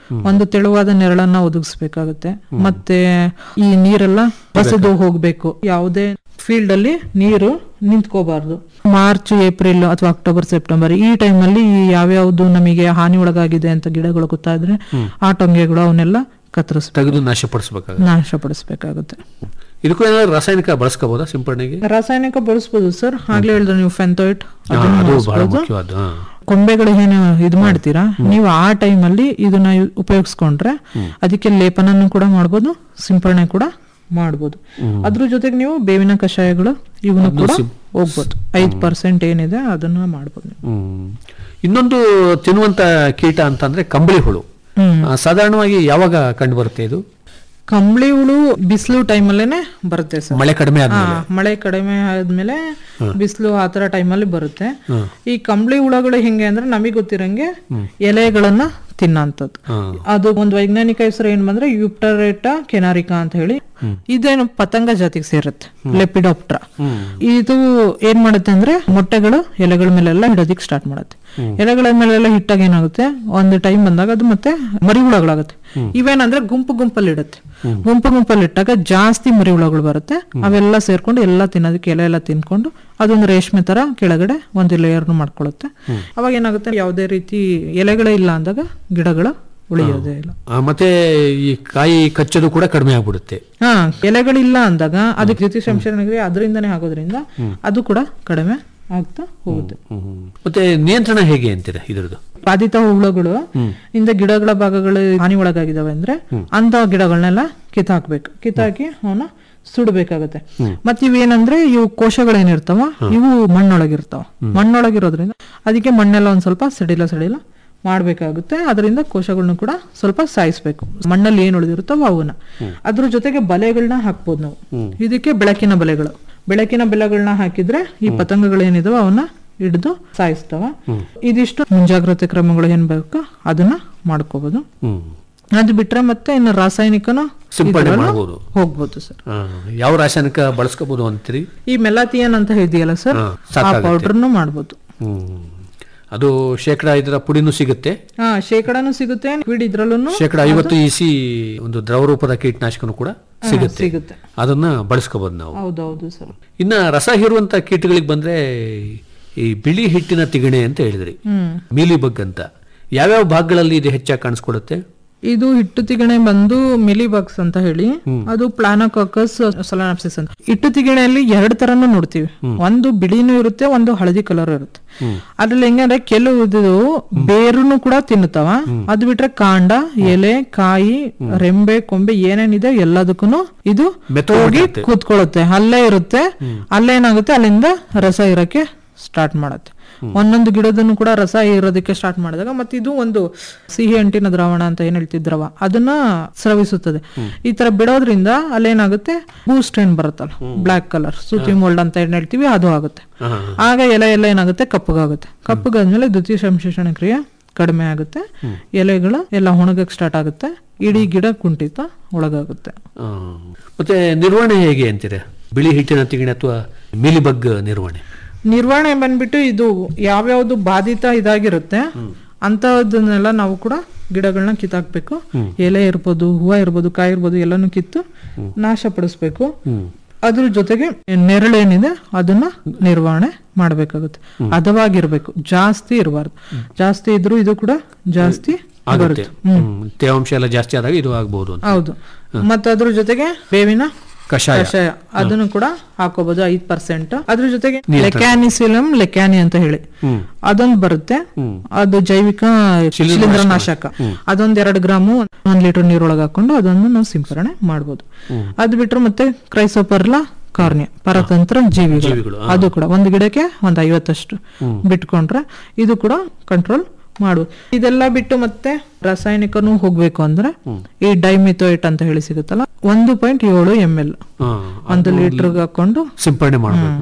ಒಂದು ತೆಳುವಾದ ನೆರಳನ್ನ ಒದಗಿಸ್ಬೇಕಾಗುತ್ತೆ ಮತ್ತೆ ಈ ನೀರೆಲ್ಲ ಬಸದು ಹೋಗ್ಬೇಕು ಯಾವುದೇ ಫೀಲ್ಡ್ ಅಲ್ಲಿ ನೀರು ನಿಂತ್ಕೋಬಾರ್ದು ಮಾರ್ಚ್ ಏಪ್ರಿಲ್ ಅಥವಾ ಅಕ್ಟೋಬರ್ ಸೆಪ್ಟೆಂಬರ್ ಈ ಟೈಮ್ ಅಲ್ಲಿ ಈ ಯಾವ್ಯಾವ್ದು ನಮಗೆ ಹಾನಿ ಒಳಗಾಗಿದೆ ಅಂತ ಗಿಡಗಳು ಗೊತ್ತಾದ್ರೆ ಆ ಟೊಂಗೆಗಳು ಅವನ್ನೆಲ್ಲ ಕತ್ತರಿಸ್ ತೆಗೆದು ನಾಶಪಡಿಸಬೇಕಾಗುತ್ತೆ ನಾಶಪಡಿಸ್ಬೇಕಾಗುತ್ತೆ ಇದಕ್ಕೂ ಏನಾದ್ರು ರಾಸಾಯನಿಕ ಬಳಸ್ಕೋಬೋದಾ ಸಿಂಪಡಣೆಗೆ ರಾಸಾಯನಿಕ ಬಳಸ್ಬೋದು ಸರ್ ಆಗ್ಲೇ ಹೇಳಿದ್ರೆ ನೀವು ಫೆಂತೋಯಿಟ್ ಹಾ, ಅದು ಬಹಳ ಮುಖ್ಯವಾದ ಹಾ. ಕೊಂಬೆಗಳು ಏನು ಇದು ಮಾಡ್ತೀರಾ ನೀವು ಆ ಟೈಮ್ ಅಲ್ಲಿ ಇದನ್ನ ಯು- ಉಪಯೋಗಿಸ್ಕೊಂಡ್ರೆ ಅದಕ್ಕೆ ಲೇಪನನ್ನು ಕೂಡ ಮಾಡ್ಬೋದು ಸಿಂಪರಣೆ ಕೂಡ ಮಾಡ್ಬೋದು ಅದ್ರ ಜೊತೆಗೆ ನೀವು ಬೇವಿನ ಕಷಾಯಗಳು ಇವನು ಕೂಡ ಹೋಗ್ಬೋದು ಐದ್ ಪರ್ಸೆಂಟ್ ಏನಿದೆ ಅದನ್ನ ಮಾಡ್ಬೋದು ನೀವು. ಹ್ಮ್. ಇನ್ನೊಂದು ತಿನ್ನುವಂತ ಕೀಟ ಅಂತಂದ್ರೆ ಕಂಬಳಿ ಹುಳು ಹ್ಮ್. ಆ, ಸಾಧಾರಣವಾಗಿ ಯಾವಾಗ ಕಂಡು ಬರುತ್ತೆ ಇದು ಕಂಬಳಿ ಹುಳು ಬಿಸಿಲು ಟೈಮಲ್ಲೇನೆ ಬರುತ್ತೆ ಸರ್ ಮಳೆ ಕಡಿಮೆ ಆದ್ಮೇಲೆ ಹಾ, ಮಳೆ ಕಡಿಮೆ ಆದ್ಮೇಲೆ ಬಿಸಿಲು ಆ ತರ ಟೈಮಲ್ಲಿ ಬರುತ್ತೆ ಹಾ. ಈ ಕಂಬಳಿ ಹುಳಗಳು ಹೆಂಗೆ ಅಂದ್ರೆ ನಮಗೆ ಗೊತ್ತಿರಂಗೆ ಎಲೆಗಳನ್ನ ತಿನ್ನಂಥದ್ದು ಅದು ಒಂದು ವೈಜ್ಞಾನಿಕ ಹೆಸರು ಏನ್ ಬಂದ್ರೆ ಯುಪ್ಟರೇಟಾ ಕೆನಾರಿಕಾ ಅಂತ ಹೇಳಿ ಇದೇನು ಪತಂಗ ಜಾತಿಗೆ ಸೇರುತ್ತೆ ಲೆಪಿಡಾಪ್ಟ್ರ ಇದು ಏನ್ ಮಾಡುತ್ತೆ ಅಂದ್ರೆ ಮೊಟ್ಟೆಗಳು ಎಲೆಗಳ ಮೇಲೆಲ್ಲ ಇಡೋದಿಕ್ ಸ್ಟಾರ್ಟ್ ಮಾಡುತ್ತೆ ಎಲೆಗಳ ಮೇಲೆಲ್ಲ ಹಿಟ್ಟಾಗ ಏನಾಗುತ್ತೆ ಒಂದು ಟೈಮ್ ಬಂದಾಗ ಅದು ಮತ್ತೆ ಮರಿ ಹುಳಗಳಾಗುತ್ತೆ ಇವೇನಂದ್ರೆ ಗುಂಪು ಗುಂಪಲ್ಲಿ ಇಡುತ್ತೆ ಗುಂಪು ಗುಂಪಲ್ಲಿ ಇಟ್ಟಾಗ ಜಾಸ್ತಿ ಮರಿ ಹುಳಗಳು ಬರುತ್ತೆ ಅವೆಲ್ಲ ಸೇರ್ಕೊಂಡು ಎಲ್ಲ ತಿನ್ನೋದಕ್ಕೆ ಎಲೆ ಎಲ್ಲ ತಿನ್ಕೊಂಡು ಅದೊಂದು ರೇಷ್ಮೆ ತರ ಕೆಳಗಡೆ ಒಂದು ಲೇಯರ್ನು ಮಾಡ್ಕೊಳ್ಳುತ್ತೆ ಅವಾಗ ಏನಾಗುತ್ತೆ ಯಾವುದೇ ರೀತಿ ಎಲೆಗಳೇ ಇಲ್ಲ ಅಂದಾಗ ಗಿಡಗಳು ಉಳಿಯೋದೇ ಇಲ್ಲ ಆ, ಮತ್ತೆ ಈ ಕಾಯಿ ಕಚ್ಚೋದು ಕೂಡ ಕಡಿಮೆ ಆಗ್ಬಿಡುತ್ತೆ ಹಾ ಎಲೆಗಳಿಲ್ಲ ಅಂದಾಗ ಅದಕ್ಕೆ ದ್ಯುತಿ ಸಂಶೋಧನೆಗೆ ಅದರಿಂದನೇ ಆಗೋದ್ರಿಂದ ಅದು ಕೂಡ ಕಡಿಮೆ ಆಗ್ತಾ ಹೋಗುತ್ತೆ ಹ್ಮ್. ಮತ್ತೆ ನಿಯಂತ್ರಣ ಹೇಗೆ ಅಂತೀರಾ ಇದ್ರದ್ದು ಬಾಧಿತ ಹುಳುಗಳು ಇಂದ ಗಿಡಗಳ ಭಾಗಗಳು ಹಾನಿ ಒಳಗಾಗಿದಾವೆ ಅಂದ್ರೆ ಅಂತ ಗಿಡಗಳನ್ನೆಲ್ಲ ಕಿತ್ತಾಕ್ಬೇಕು ಕಿತ್ತಾಕಿ ಅವನ್ನ ಸುಡಬೇಕಾಗತ್ತೆ ಮತ್ ಇವೇನಂದ್ರೆ ಇವು ಕೋಶಗಳೇನಿರ್ತಾವ ಇವು ಮಣ್ಣೊಳಗಿರ್ತಾವ ಮಣ್ಣೊಳಗಿರೋದ್ರಿಂದ ಅದಕ್ಕೆ ಮಣ್ಣೆಲ್ಲ ಒಂದ್ ಸ್ವಲ್ಪ ಸಡಿಲ ಸಡಿಲ ಮಾಡ್ಬೇಕಾಗುತ್ತೆ ಅದರಿಂದ ಕೋಶಗಳನ್ನ ಕೂಡ ಸ್ವಲ್ಪ ಸಾಯಿಸ್ಬೇಕು ಮಣ್ಣಲ್ಲಿ ಏನ್ ಉಳಿದಿರುತ್ತೋ ಅವನ್ನ ಅದ್ರ ಜೊತೆಗೆ ಬಲೆಗಳನ್ನ ಹಾಕ್ಬೋದು ನಾವು ಇದಕ್ಕೆ ಬೆಳಕಿನ ಬಲೆಗಳು ಬೆಳಕಿನ ಬೆಲೆಗಳನ್ನ ಹಾಕಿದ್ರೆ ಈ ಪತಂಗಗಳೇನಿದಾವ ಅವನ್ನ ಹಿಡಿದು ಸಾಯಿಸ್ತಾವ ಇದಿಷ್ಟು ಮುಂಜಾಗ್ರತೆ ಕ್ರಮಗಳು ಏನ್ ಬೇಕು ಅದನ್ನ ಮಾಡ್ಕೋಬಹುದು ಹ್ಮ್ ಅದು ಬಿಟ್ರೆ ಮತ್ತೆ ಇನ್ನು ರಾಸಾಯನಿಕನು ಸಿಂಪಡಣೆ ಇದ್ರಲ್ಲೂ ಮಾಡ್ಬೋದು. ಹೋಗ್ಬೋದು ಸರ್ ಆ, ಯಾವ ರಾಸಾಯನಿಕ ಬಳಸ್ಕೋಬಹುದು ಅಂತೀರಿ ಈ ಮೆಲಾತಿಯನ್ ಅಂತ ಹೇಳಿದೆಯಲ್ಲ ಸರ್ ಹಾ, ಆ ಸಾಕಾಗುತ್ತೆ. ಪೌಡರ್ನು ಮಾಡ್ಬೋದು ಹ್ಮ್ ಅದು ಶೇಕಡ ಇದರ ಪುಡಿನೂ ಸಿಗುತ್ತೆ ಹಾ ಶೇಕಡಾನು ಸಿಗುತ್ತೆ ಲಿಕ್ವಿಡ್ ಇದ್ರಲ್ಲೂ ಶೇಕಡ ಐವತ್ತು ಇಸಿ ಒಂದು ದ್ರವ ರೂಪದ ಕೀಟನಾಶಕನು ಕೂಡ ಸಿಗುತ್ತೆ ಸಿಗುತ್ತೆ ಅದನ್ನ ಬಳಸ್ಕೋಬಹುದು ನಾವು ಹೌದೌದು ಸರ್ ಇನ್ನ ರಸ ಹೀರುವಂತ ಕೀಟಗಳಿಗೆ ಬಂದ್ರೆ ಈ ಬಿಳಿ ಹಿಟ್ಟಿನ ತಿಗಣೆ ಅಂತ ಹೇಳಿದ್ರಿ ಹ್ಮ್ ಮೀಲಿ ಬಗ್ ಅಂತ ಯಾವ್ಯಾವ ಭಾಗಗಳಲ್ಲಿ ಇದು ಹೆಚ್ಚಾಗಿ ಕಾಣಿಸ್ಕೊಡುತ್ತೆ ಇದು ಹಿಟ್ಟು ತಿಗಣೆ ಬಂದು ಮಿಲಿಬಗ್ಸ್ ಅಂತ ಹೇಳಿ ಅದು ಪ್ಲಾನೋಕಾಕಸ್ ಸೊಲಾನಾಪ್ಸಿಸ್ ಅಂತ ಹಿಟ್ಟು ತಿಗಣೆಯಲ್ಲಿ ಎರಡು ತರನು ನೋಡ್ತೀವಿ ಒಂದು ಬಿಳಿನೂ ಇರುತ್ತೆ ಒಂದು ಹಳದಿ ಕಲರ್ ಇರುತ್ತೆ ಅದ್ರಲ್ಲಿ ಹೆಂಗಂದ್ರೆ ಕೆಲವು ಇದು ಬೇರುನು ಕೂಡ ತಿನ್ನುತ್ತವ ಅದು ಬಿಟ್ರೆ ಕಾಂಡ ಎಲೆ ಕಾಯಿ ರೆಂಬೆ ಕೊಂಬೆ ಏನೇನಿದೆ ಎಲ್ಲದಕ್ಕೂ ಇದು ಹೋಗಿ ಕೂತ್ಕೊಳ್ಳುತ್ತೆ ಅಲ್ಲೇ ಇರುತ್ತೆ ಅಲ್ಲೇನಾಗುತ್ತೆ ಅಲ್ಲಿಂದ ರಸ ಇರಕ್ಕೆ ಸ್ಟಾರ್ಟ್ ಮಾಡುತ್ತೆ ಒಂದೊಂದು ಗಿಡದನ್ನು ಕೂಡ ರಸ ಇರೋದಕ್ಕೆ ಸ್ಟಾರ್ಟ್ ಮಾಡಿದಾಗ ಮತ್ತೆ ಇದು ಒಂದು ಸಿಹಿ ಅಂಟಿನ ದ್ರಾವಣ ಅಂತ ಏನ್ ಹೇಳ್ತಿದ್ರವ ಅದನ್ನ ಸ್ರವಿಸುತ್ತದೆ ಈ ತರ ಬಿಡೋದ್ರಿಂದ ಅಲ್ಲೇನಾಗುತ್ತೆ ಬೂಸ್ಟ್ ಏನ್ ಬರುತ್ತಲ್ಲ ಬ್ಲಾಕ್ ಕಲರ್ ಸುತಿ ಮೋಲ್ಡ್ ಅಂತ ಏನ್ ಹೇಳ್ತೀವಿ ಅದು ಆಗುತ್ತೆ ಆಗ ಎಲೆ ಎಲ್ಲ ಏನಾಗುತ್ತೆ ಕಪ್ಪಗಾಗುತ್ತೆ ಕಪ್ಪಗಾದ್ಮೇಲೆ ದ್ವಿತೀಯ ಸಂಶ್ಲೇಷಣ ಕ್ರಿಯೆ ಕಡಿಮೆ ಆಗುತ್ತೆ ಎಲೆಗಳು ಎಲ್ಲ ಒಣಗಕ್ಕೆ ಸ್ಟಾರ್ಟ್ ಆಗುತ್ತೆ ಇಡೀ ಗಿಡ ಕುಂಠಿತ ಒಳಗಾಗುತ್ತೆ ಆ, ಮತ್ತೆ ನಿರ್ವಹಣೆ ಹೇಗೆ ಅಂತೀರಾ ಬಿಳಿ ಹಿಟ್ಟಿನ ತಿಗಣೆ ಅಥವಾ ಮೀಲಿಬಗ್ ನಿರ್ವಹಣೆ ನಿರ್ವಹಣೆ ಬಂದ್ಬಿಟ್ಟು ಇದು ಯಾವ್ಯಾವ್ದು ಬಾಧಿತ ಇದಾಗಿರುತ್ತೆ ಅಂತದನ್ನೆಲ್ಲ ನಾವು ಕೂಡ ಗಿಡಗಳನ್ನ ಕಿತ್ತಾಕ್ಬೇಕು ಎಲೆ ಇರ್ಬೋದು ಹೂವ ಇರ್ಬೋದು ಕಾಯಿ ಇರ್ಬೋದು ಎಲ್ಲಾನು ಕಿತ್ತು ನಾಶಪಡಿಸ್ಬೇಕು ಅದ್ರ ಜೊತೆಗೆ ನೆರಳೇನಿದೆ ಅದನ್ನ ನಿರ್ವಹಣೆ ಮಾಡ್ಬೇಕಾಗುತ್ತೆ ಹದವಾಗಿರ್ಬೇಕು ಜಾಸ್ತಿ ಇರಬಾರ್ದು ಜಾಸ್ತಿ ಇದ್ರೂ ಇದು ಕೂಡ ಜಾಸ್ತಿ ಆಗುತ್ತೆ ಬರುತ್ತೆ ಹ್ಮ್ ಹ್ಮ್. ತೇವಾಂಶ ಎಲ್ಲ ಜಾಸ್ತಿ ಆದಾಗ ಇದು ಆಗ್ಬಹುದು ಅಂತ ಹೌದು ಮತ್ತೆ ಅದ್ರ ಜೊತೆಗೆ ಬೇವಿನ ಕಷಾಯ ಕಷಾಯ ಅದನ್ನು ಕೂಡ ಹಾಕೋಬಹುದು ಐದ್ ಪರ್ಸೆಂಟ್ ಅದ್ರ ಜೊತೆಗೆ ನಿಯಂತ್ರಣ. ಲೆಕ್ಯಾನಿಸಿಲಂ ಲೆಕ್ಯಾನಿ ಅಂತ ಹೇಳಿ ಹ್ಮ್. ಅದೊಂದು ಬರುತ್ತೆ ಅದು ಜೈವಿಕ ಶಿಲೀಂಧ್ರನಾಶಕ ಅದೊಂದ್ ಎರಡು ಗ್ರಾಮು ಒಂದ್ ಲೀಟರ್ ನೀರೊಳಗೆ ಹಾಕೊಂಡು ಅದನ್ನು ನಾವು ಸಿಂಪರಣೆ ಮಾಡ್ಬೋದು ಅದು ಬಿಟ್ರೆ ಮತ್ತೆ ಕ್ರೈಸೋಪರ್ಲಾ ಕಾರ್ನಿಯ ಪರತಂತ್ರ ಜೀವಿಗಳು ಜೀವಿಗಳು, ಆ. ಅದು ಕೂಡ ಒಂದು ಗಿಡಕ್ಕೆ ಒಂದ್ ಐವತ್ತಷ್ಟು ಬಿಟ್ಕೊಂಡ್ರೆ ಇದು ಕೂಡ ಕಂಟ್ರೋಲ್ ಮಾಡುವುದು ಇದೆಲ್ಲ ಬಿಟ್ಟು ಮತ್ತೆ ರಾಸಾಯನಿಕನೂ ಹೋಗ್ಬೇಕು ಅಂದ್ರೆ ಈ ಡೈಮಿಥೋಯಿಟ್ ಅಂತ ಹೇಳಿ ಸಿಗುತ್ತಲ್ಲ ಒಂದು ಪಾಯಿಂಟ್ ಏಳು ಎಂ ಎಲ್ ಆ, ಒಂದು ಲೀಟರ್ಗೆ ಹಾಕೊಂಡು ಸಿಂಪಡಣೆ ಮಾಡಬೇಕು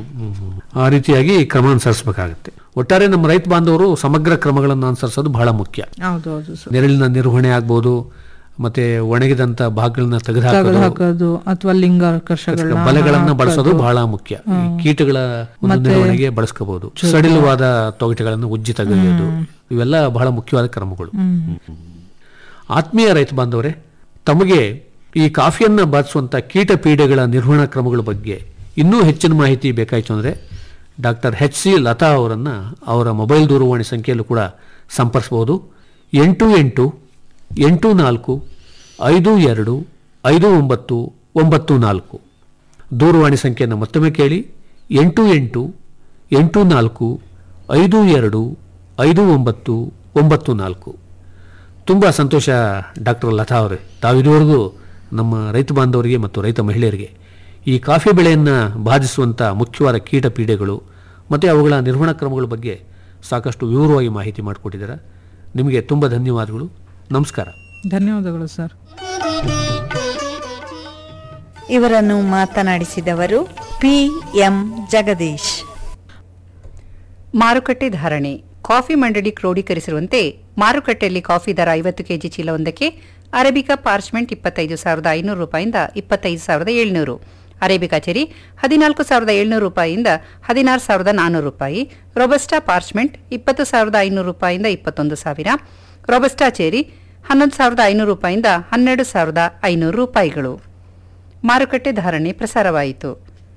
ಆ ರೀತಿಯಾಗಿ ಕ್ರಮ ಅನುಸರಿಸಬೇಕಾಗುತ್ತೆ ಒಟ್ಟಾರೆ ನಮ್ಮ ರೈತ ಬಾಂಧವರು ಸಮಗ್ರ ಕ್ರಮಗಳನ್ನು ಅನುಸರಿಸೋದು ಬಹಳ ಮುಖ್ಯ ಹೌದು ಹೌದು ಸರ್ ನೆರಳಿನ ನಿರ್ವಹಣೆ ಆಗ್ಬೋದು ಮತ್ತೆ ಒಣಗಿದಂತ ಭಾಗಗಳನ್ನ ತೆಗೆದು ತೆಗೆದು ಹಾಕೋದು ಹಾಕೋದು ಅಥವಾ ಲಿಂಗಾಕರ್ಷಗಳನ್ನ ಬಲೆಗಳನ್ನ ಬಳಸೋದು ಬಹಳ ಮುಖ್ಯ ಈ ಕೀಟಗಳ ಒಂದು ನಿರ್ವಹಣೆಗೆ ಬಳಸ್ಕೋಬಹುದು ಸಡಿಲವಾದ ತೊಗಟೆಗಳನ್ನು ಉಜ್ಜಿ ತೆಗೆಯೋದು ಇವೆಲ್ಲ ಬಹಳ ಮುಖ್ಯವಾದ ಕ್ರಮಗಳು ಹ್ಮ್. ಆತ್ಮೀಯ ರೈತ ಬಾಂಧವರೇ ತಮಗೆ ಈ ಕಾಫಿಯನ್ನು ಬಾಧಿಸುವಂಥ ಕೀಟ ಪೀಡೆಗಳ ನಿರ್ವಹಣಾ ಕ್ರಮಗಳ ಬಗ್ಗೆ ಇನ್ನೂ ಹೆಚ್ಚಿನ ಮಾಹಿತಿ ಬೇಕಾಯಿತು ಅಂದರೆ ಡಾಕ್ಟರ್ ಎಚ್ ಸಿ ಲತಾ ಅವರನ್ನು ಅವರ ಮೊಬೈಲ್ ದೂರವಾಣಿ ಸಂಖ್ಯೆಯಲ್ಲೂ ಕೂಡ ಸಂಪರ್ಸ್ಬೋದು ಎಂಟು ಎಂಟು ಎಂಟು ನಾಲ್ಕು ಐದು ಎರಡು ಐದು ಒಂಬತ್ತು ಒಂಬತ್ತು ನಾಲ್ಕು ದೂರವಾಣಿ ಸಂಖ್ಯೆಯನ್ನು ಮತ್ತೊಮ್ಮೆ ಕೇಳಿ ಎಂಟು ಎಂಟು ಎಂಟು ನಾಲ್ಕು ಐದು ಎರಡು ಐದು ಒಂಬತ್ತು ಒಂಬತ್ತು ನಾಲ್ಕು ತುಂಬ ಸಂತೋಷ ಡಾಕ್ಟರ್ ಲತಾ ಅವರೇ ತಾವಿದುವರೆಗೂ ನಮ್ಮ ರೈತ ಬಾಂಧವರಿಗೆ ಮತ್ತು ರೈತ ಮಹಿಳೆಯರಿಗೆ ಈ ಕಾಫಿ ಬೆಳೆಯನ್ನು ಬಾಧಿಸುವಂಥ ಮುಖ್ಯವಾದ ಕೀಟ ಪೀಡೆಗಳು ಮತ್ತು ಅವುಗಳ ನಿರ್ವಹಣಾ ಕ್ರಮಗಳ ಬಗ್ಗೆ ಸಾಕಷ್ಟು ವಿವರವಾಗಿ ಮಾಹಿತಿ ಮಾಡಿಕೊಟ್ಟಿದ್ದಾರೆ ನಿಮಗೆ ತುಂಬ ಧನ್ಯವಾದಗಳು ನಮಸ್ಕಾರ ಧನ್ಯವಾದಗಳು ಸರ್ ಇವರನ್ನು ಮಾತನಾಡಿಸಿದವರು ಪಿ ಎಂ ಜಗದೀಶ್ ಮಾರುಕಟ್ಟೆ ಧಾರಣೆ ಕಾಫಿ ಮಂಡಳಿ ಕ್ರೋಢೀಕರಿಸಿರುವಂತೆ ಮಾರುಕಟ್ಟೆಯಲ್ಲಿ ಕಾಫಿ ದರ ಐವತ್ತು ಕೆಜಿ ಚೀಲವೊಂದಕ್ಕೆ ಅರೇಬಿಕಾ ಪಾರ್ಚ್ಮೆಂಟ್ ಇಪ್ಪತ್ತೈದು ಸಾವಿರದ ಐನೂರು ರೂಪಾಯಿಂದ ಇಪ್ಪತ್ತೈದು ಸಾವಿರದ ಏಳ್ನೂರು ಅರೇಬಿಕಾ ಚೆರಿ ಹದಿನಾಲ್ಕು ಸಾವಿರದ ಏಳ್ನೂರು ರೂಪಾಯಿಯಿಂದ ಹದಿನಾರು ಸಾವಿರದ ನಾನ್ನೂರು ರೂಪಾಯಿ ರೊಬಸ್ಟಾ ಪಾರ್ಚ್ಮೆಂಟ್ ಇಪ್ಪತ್ತು ಸಾವಿರದ ಐನೂರು ರೂಪಾಯಿಯಿಂದ ಇಪ್ಪತ್ತೊಂದು ಸಾವಿರ ರೊಬಸ್ಟಾ ಚೆರಿ ಹನ್ನೊಂದು ಸಾವಿರದ ಐನೂರು ರೂಪಾಯಿಯಿಂದ ಹನ್ನೆರಡು ಸಾವಿರದ ಐನೂರು ರೂಪಾಯಿಗಳು ಮಾರುಕಟ್ಟೆ ಧಾರಣೆ ಪ್ರಸಾರವಾಯಿತು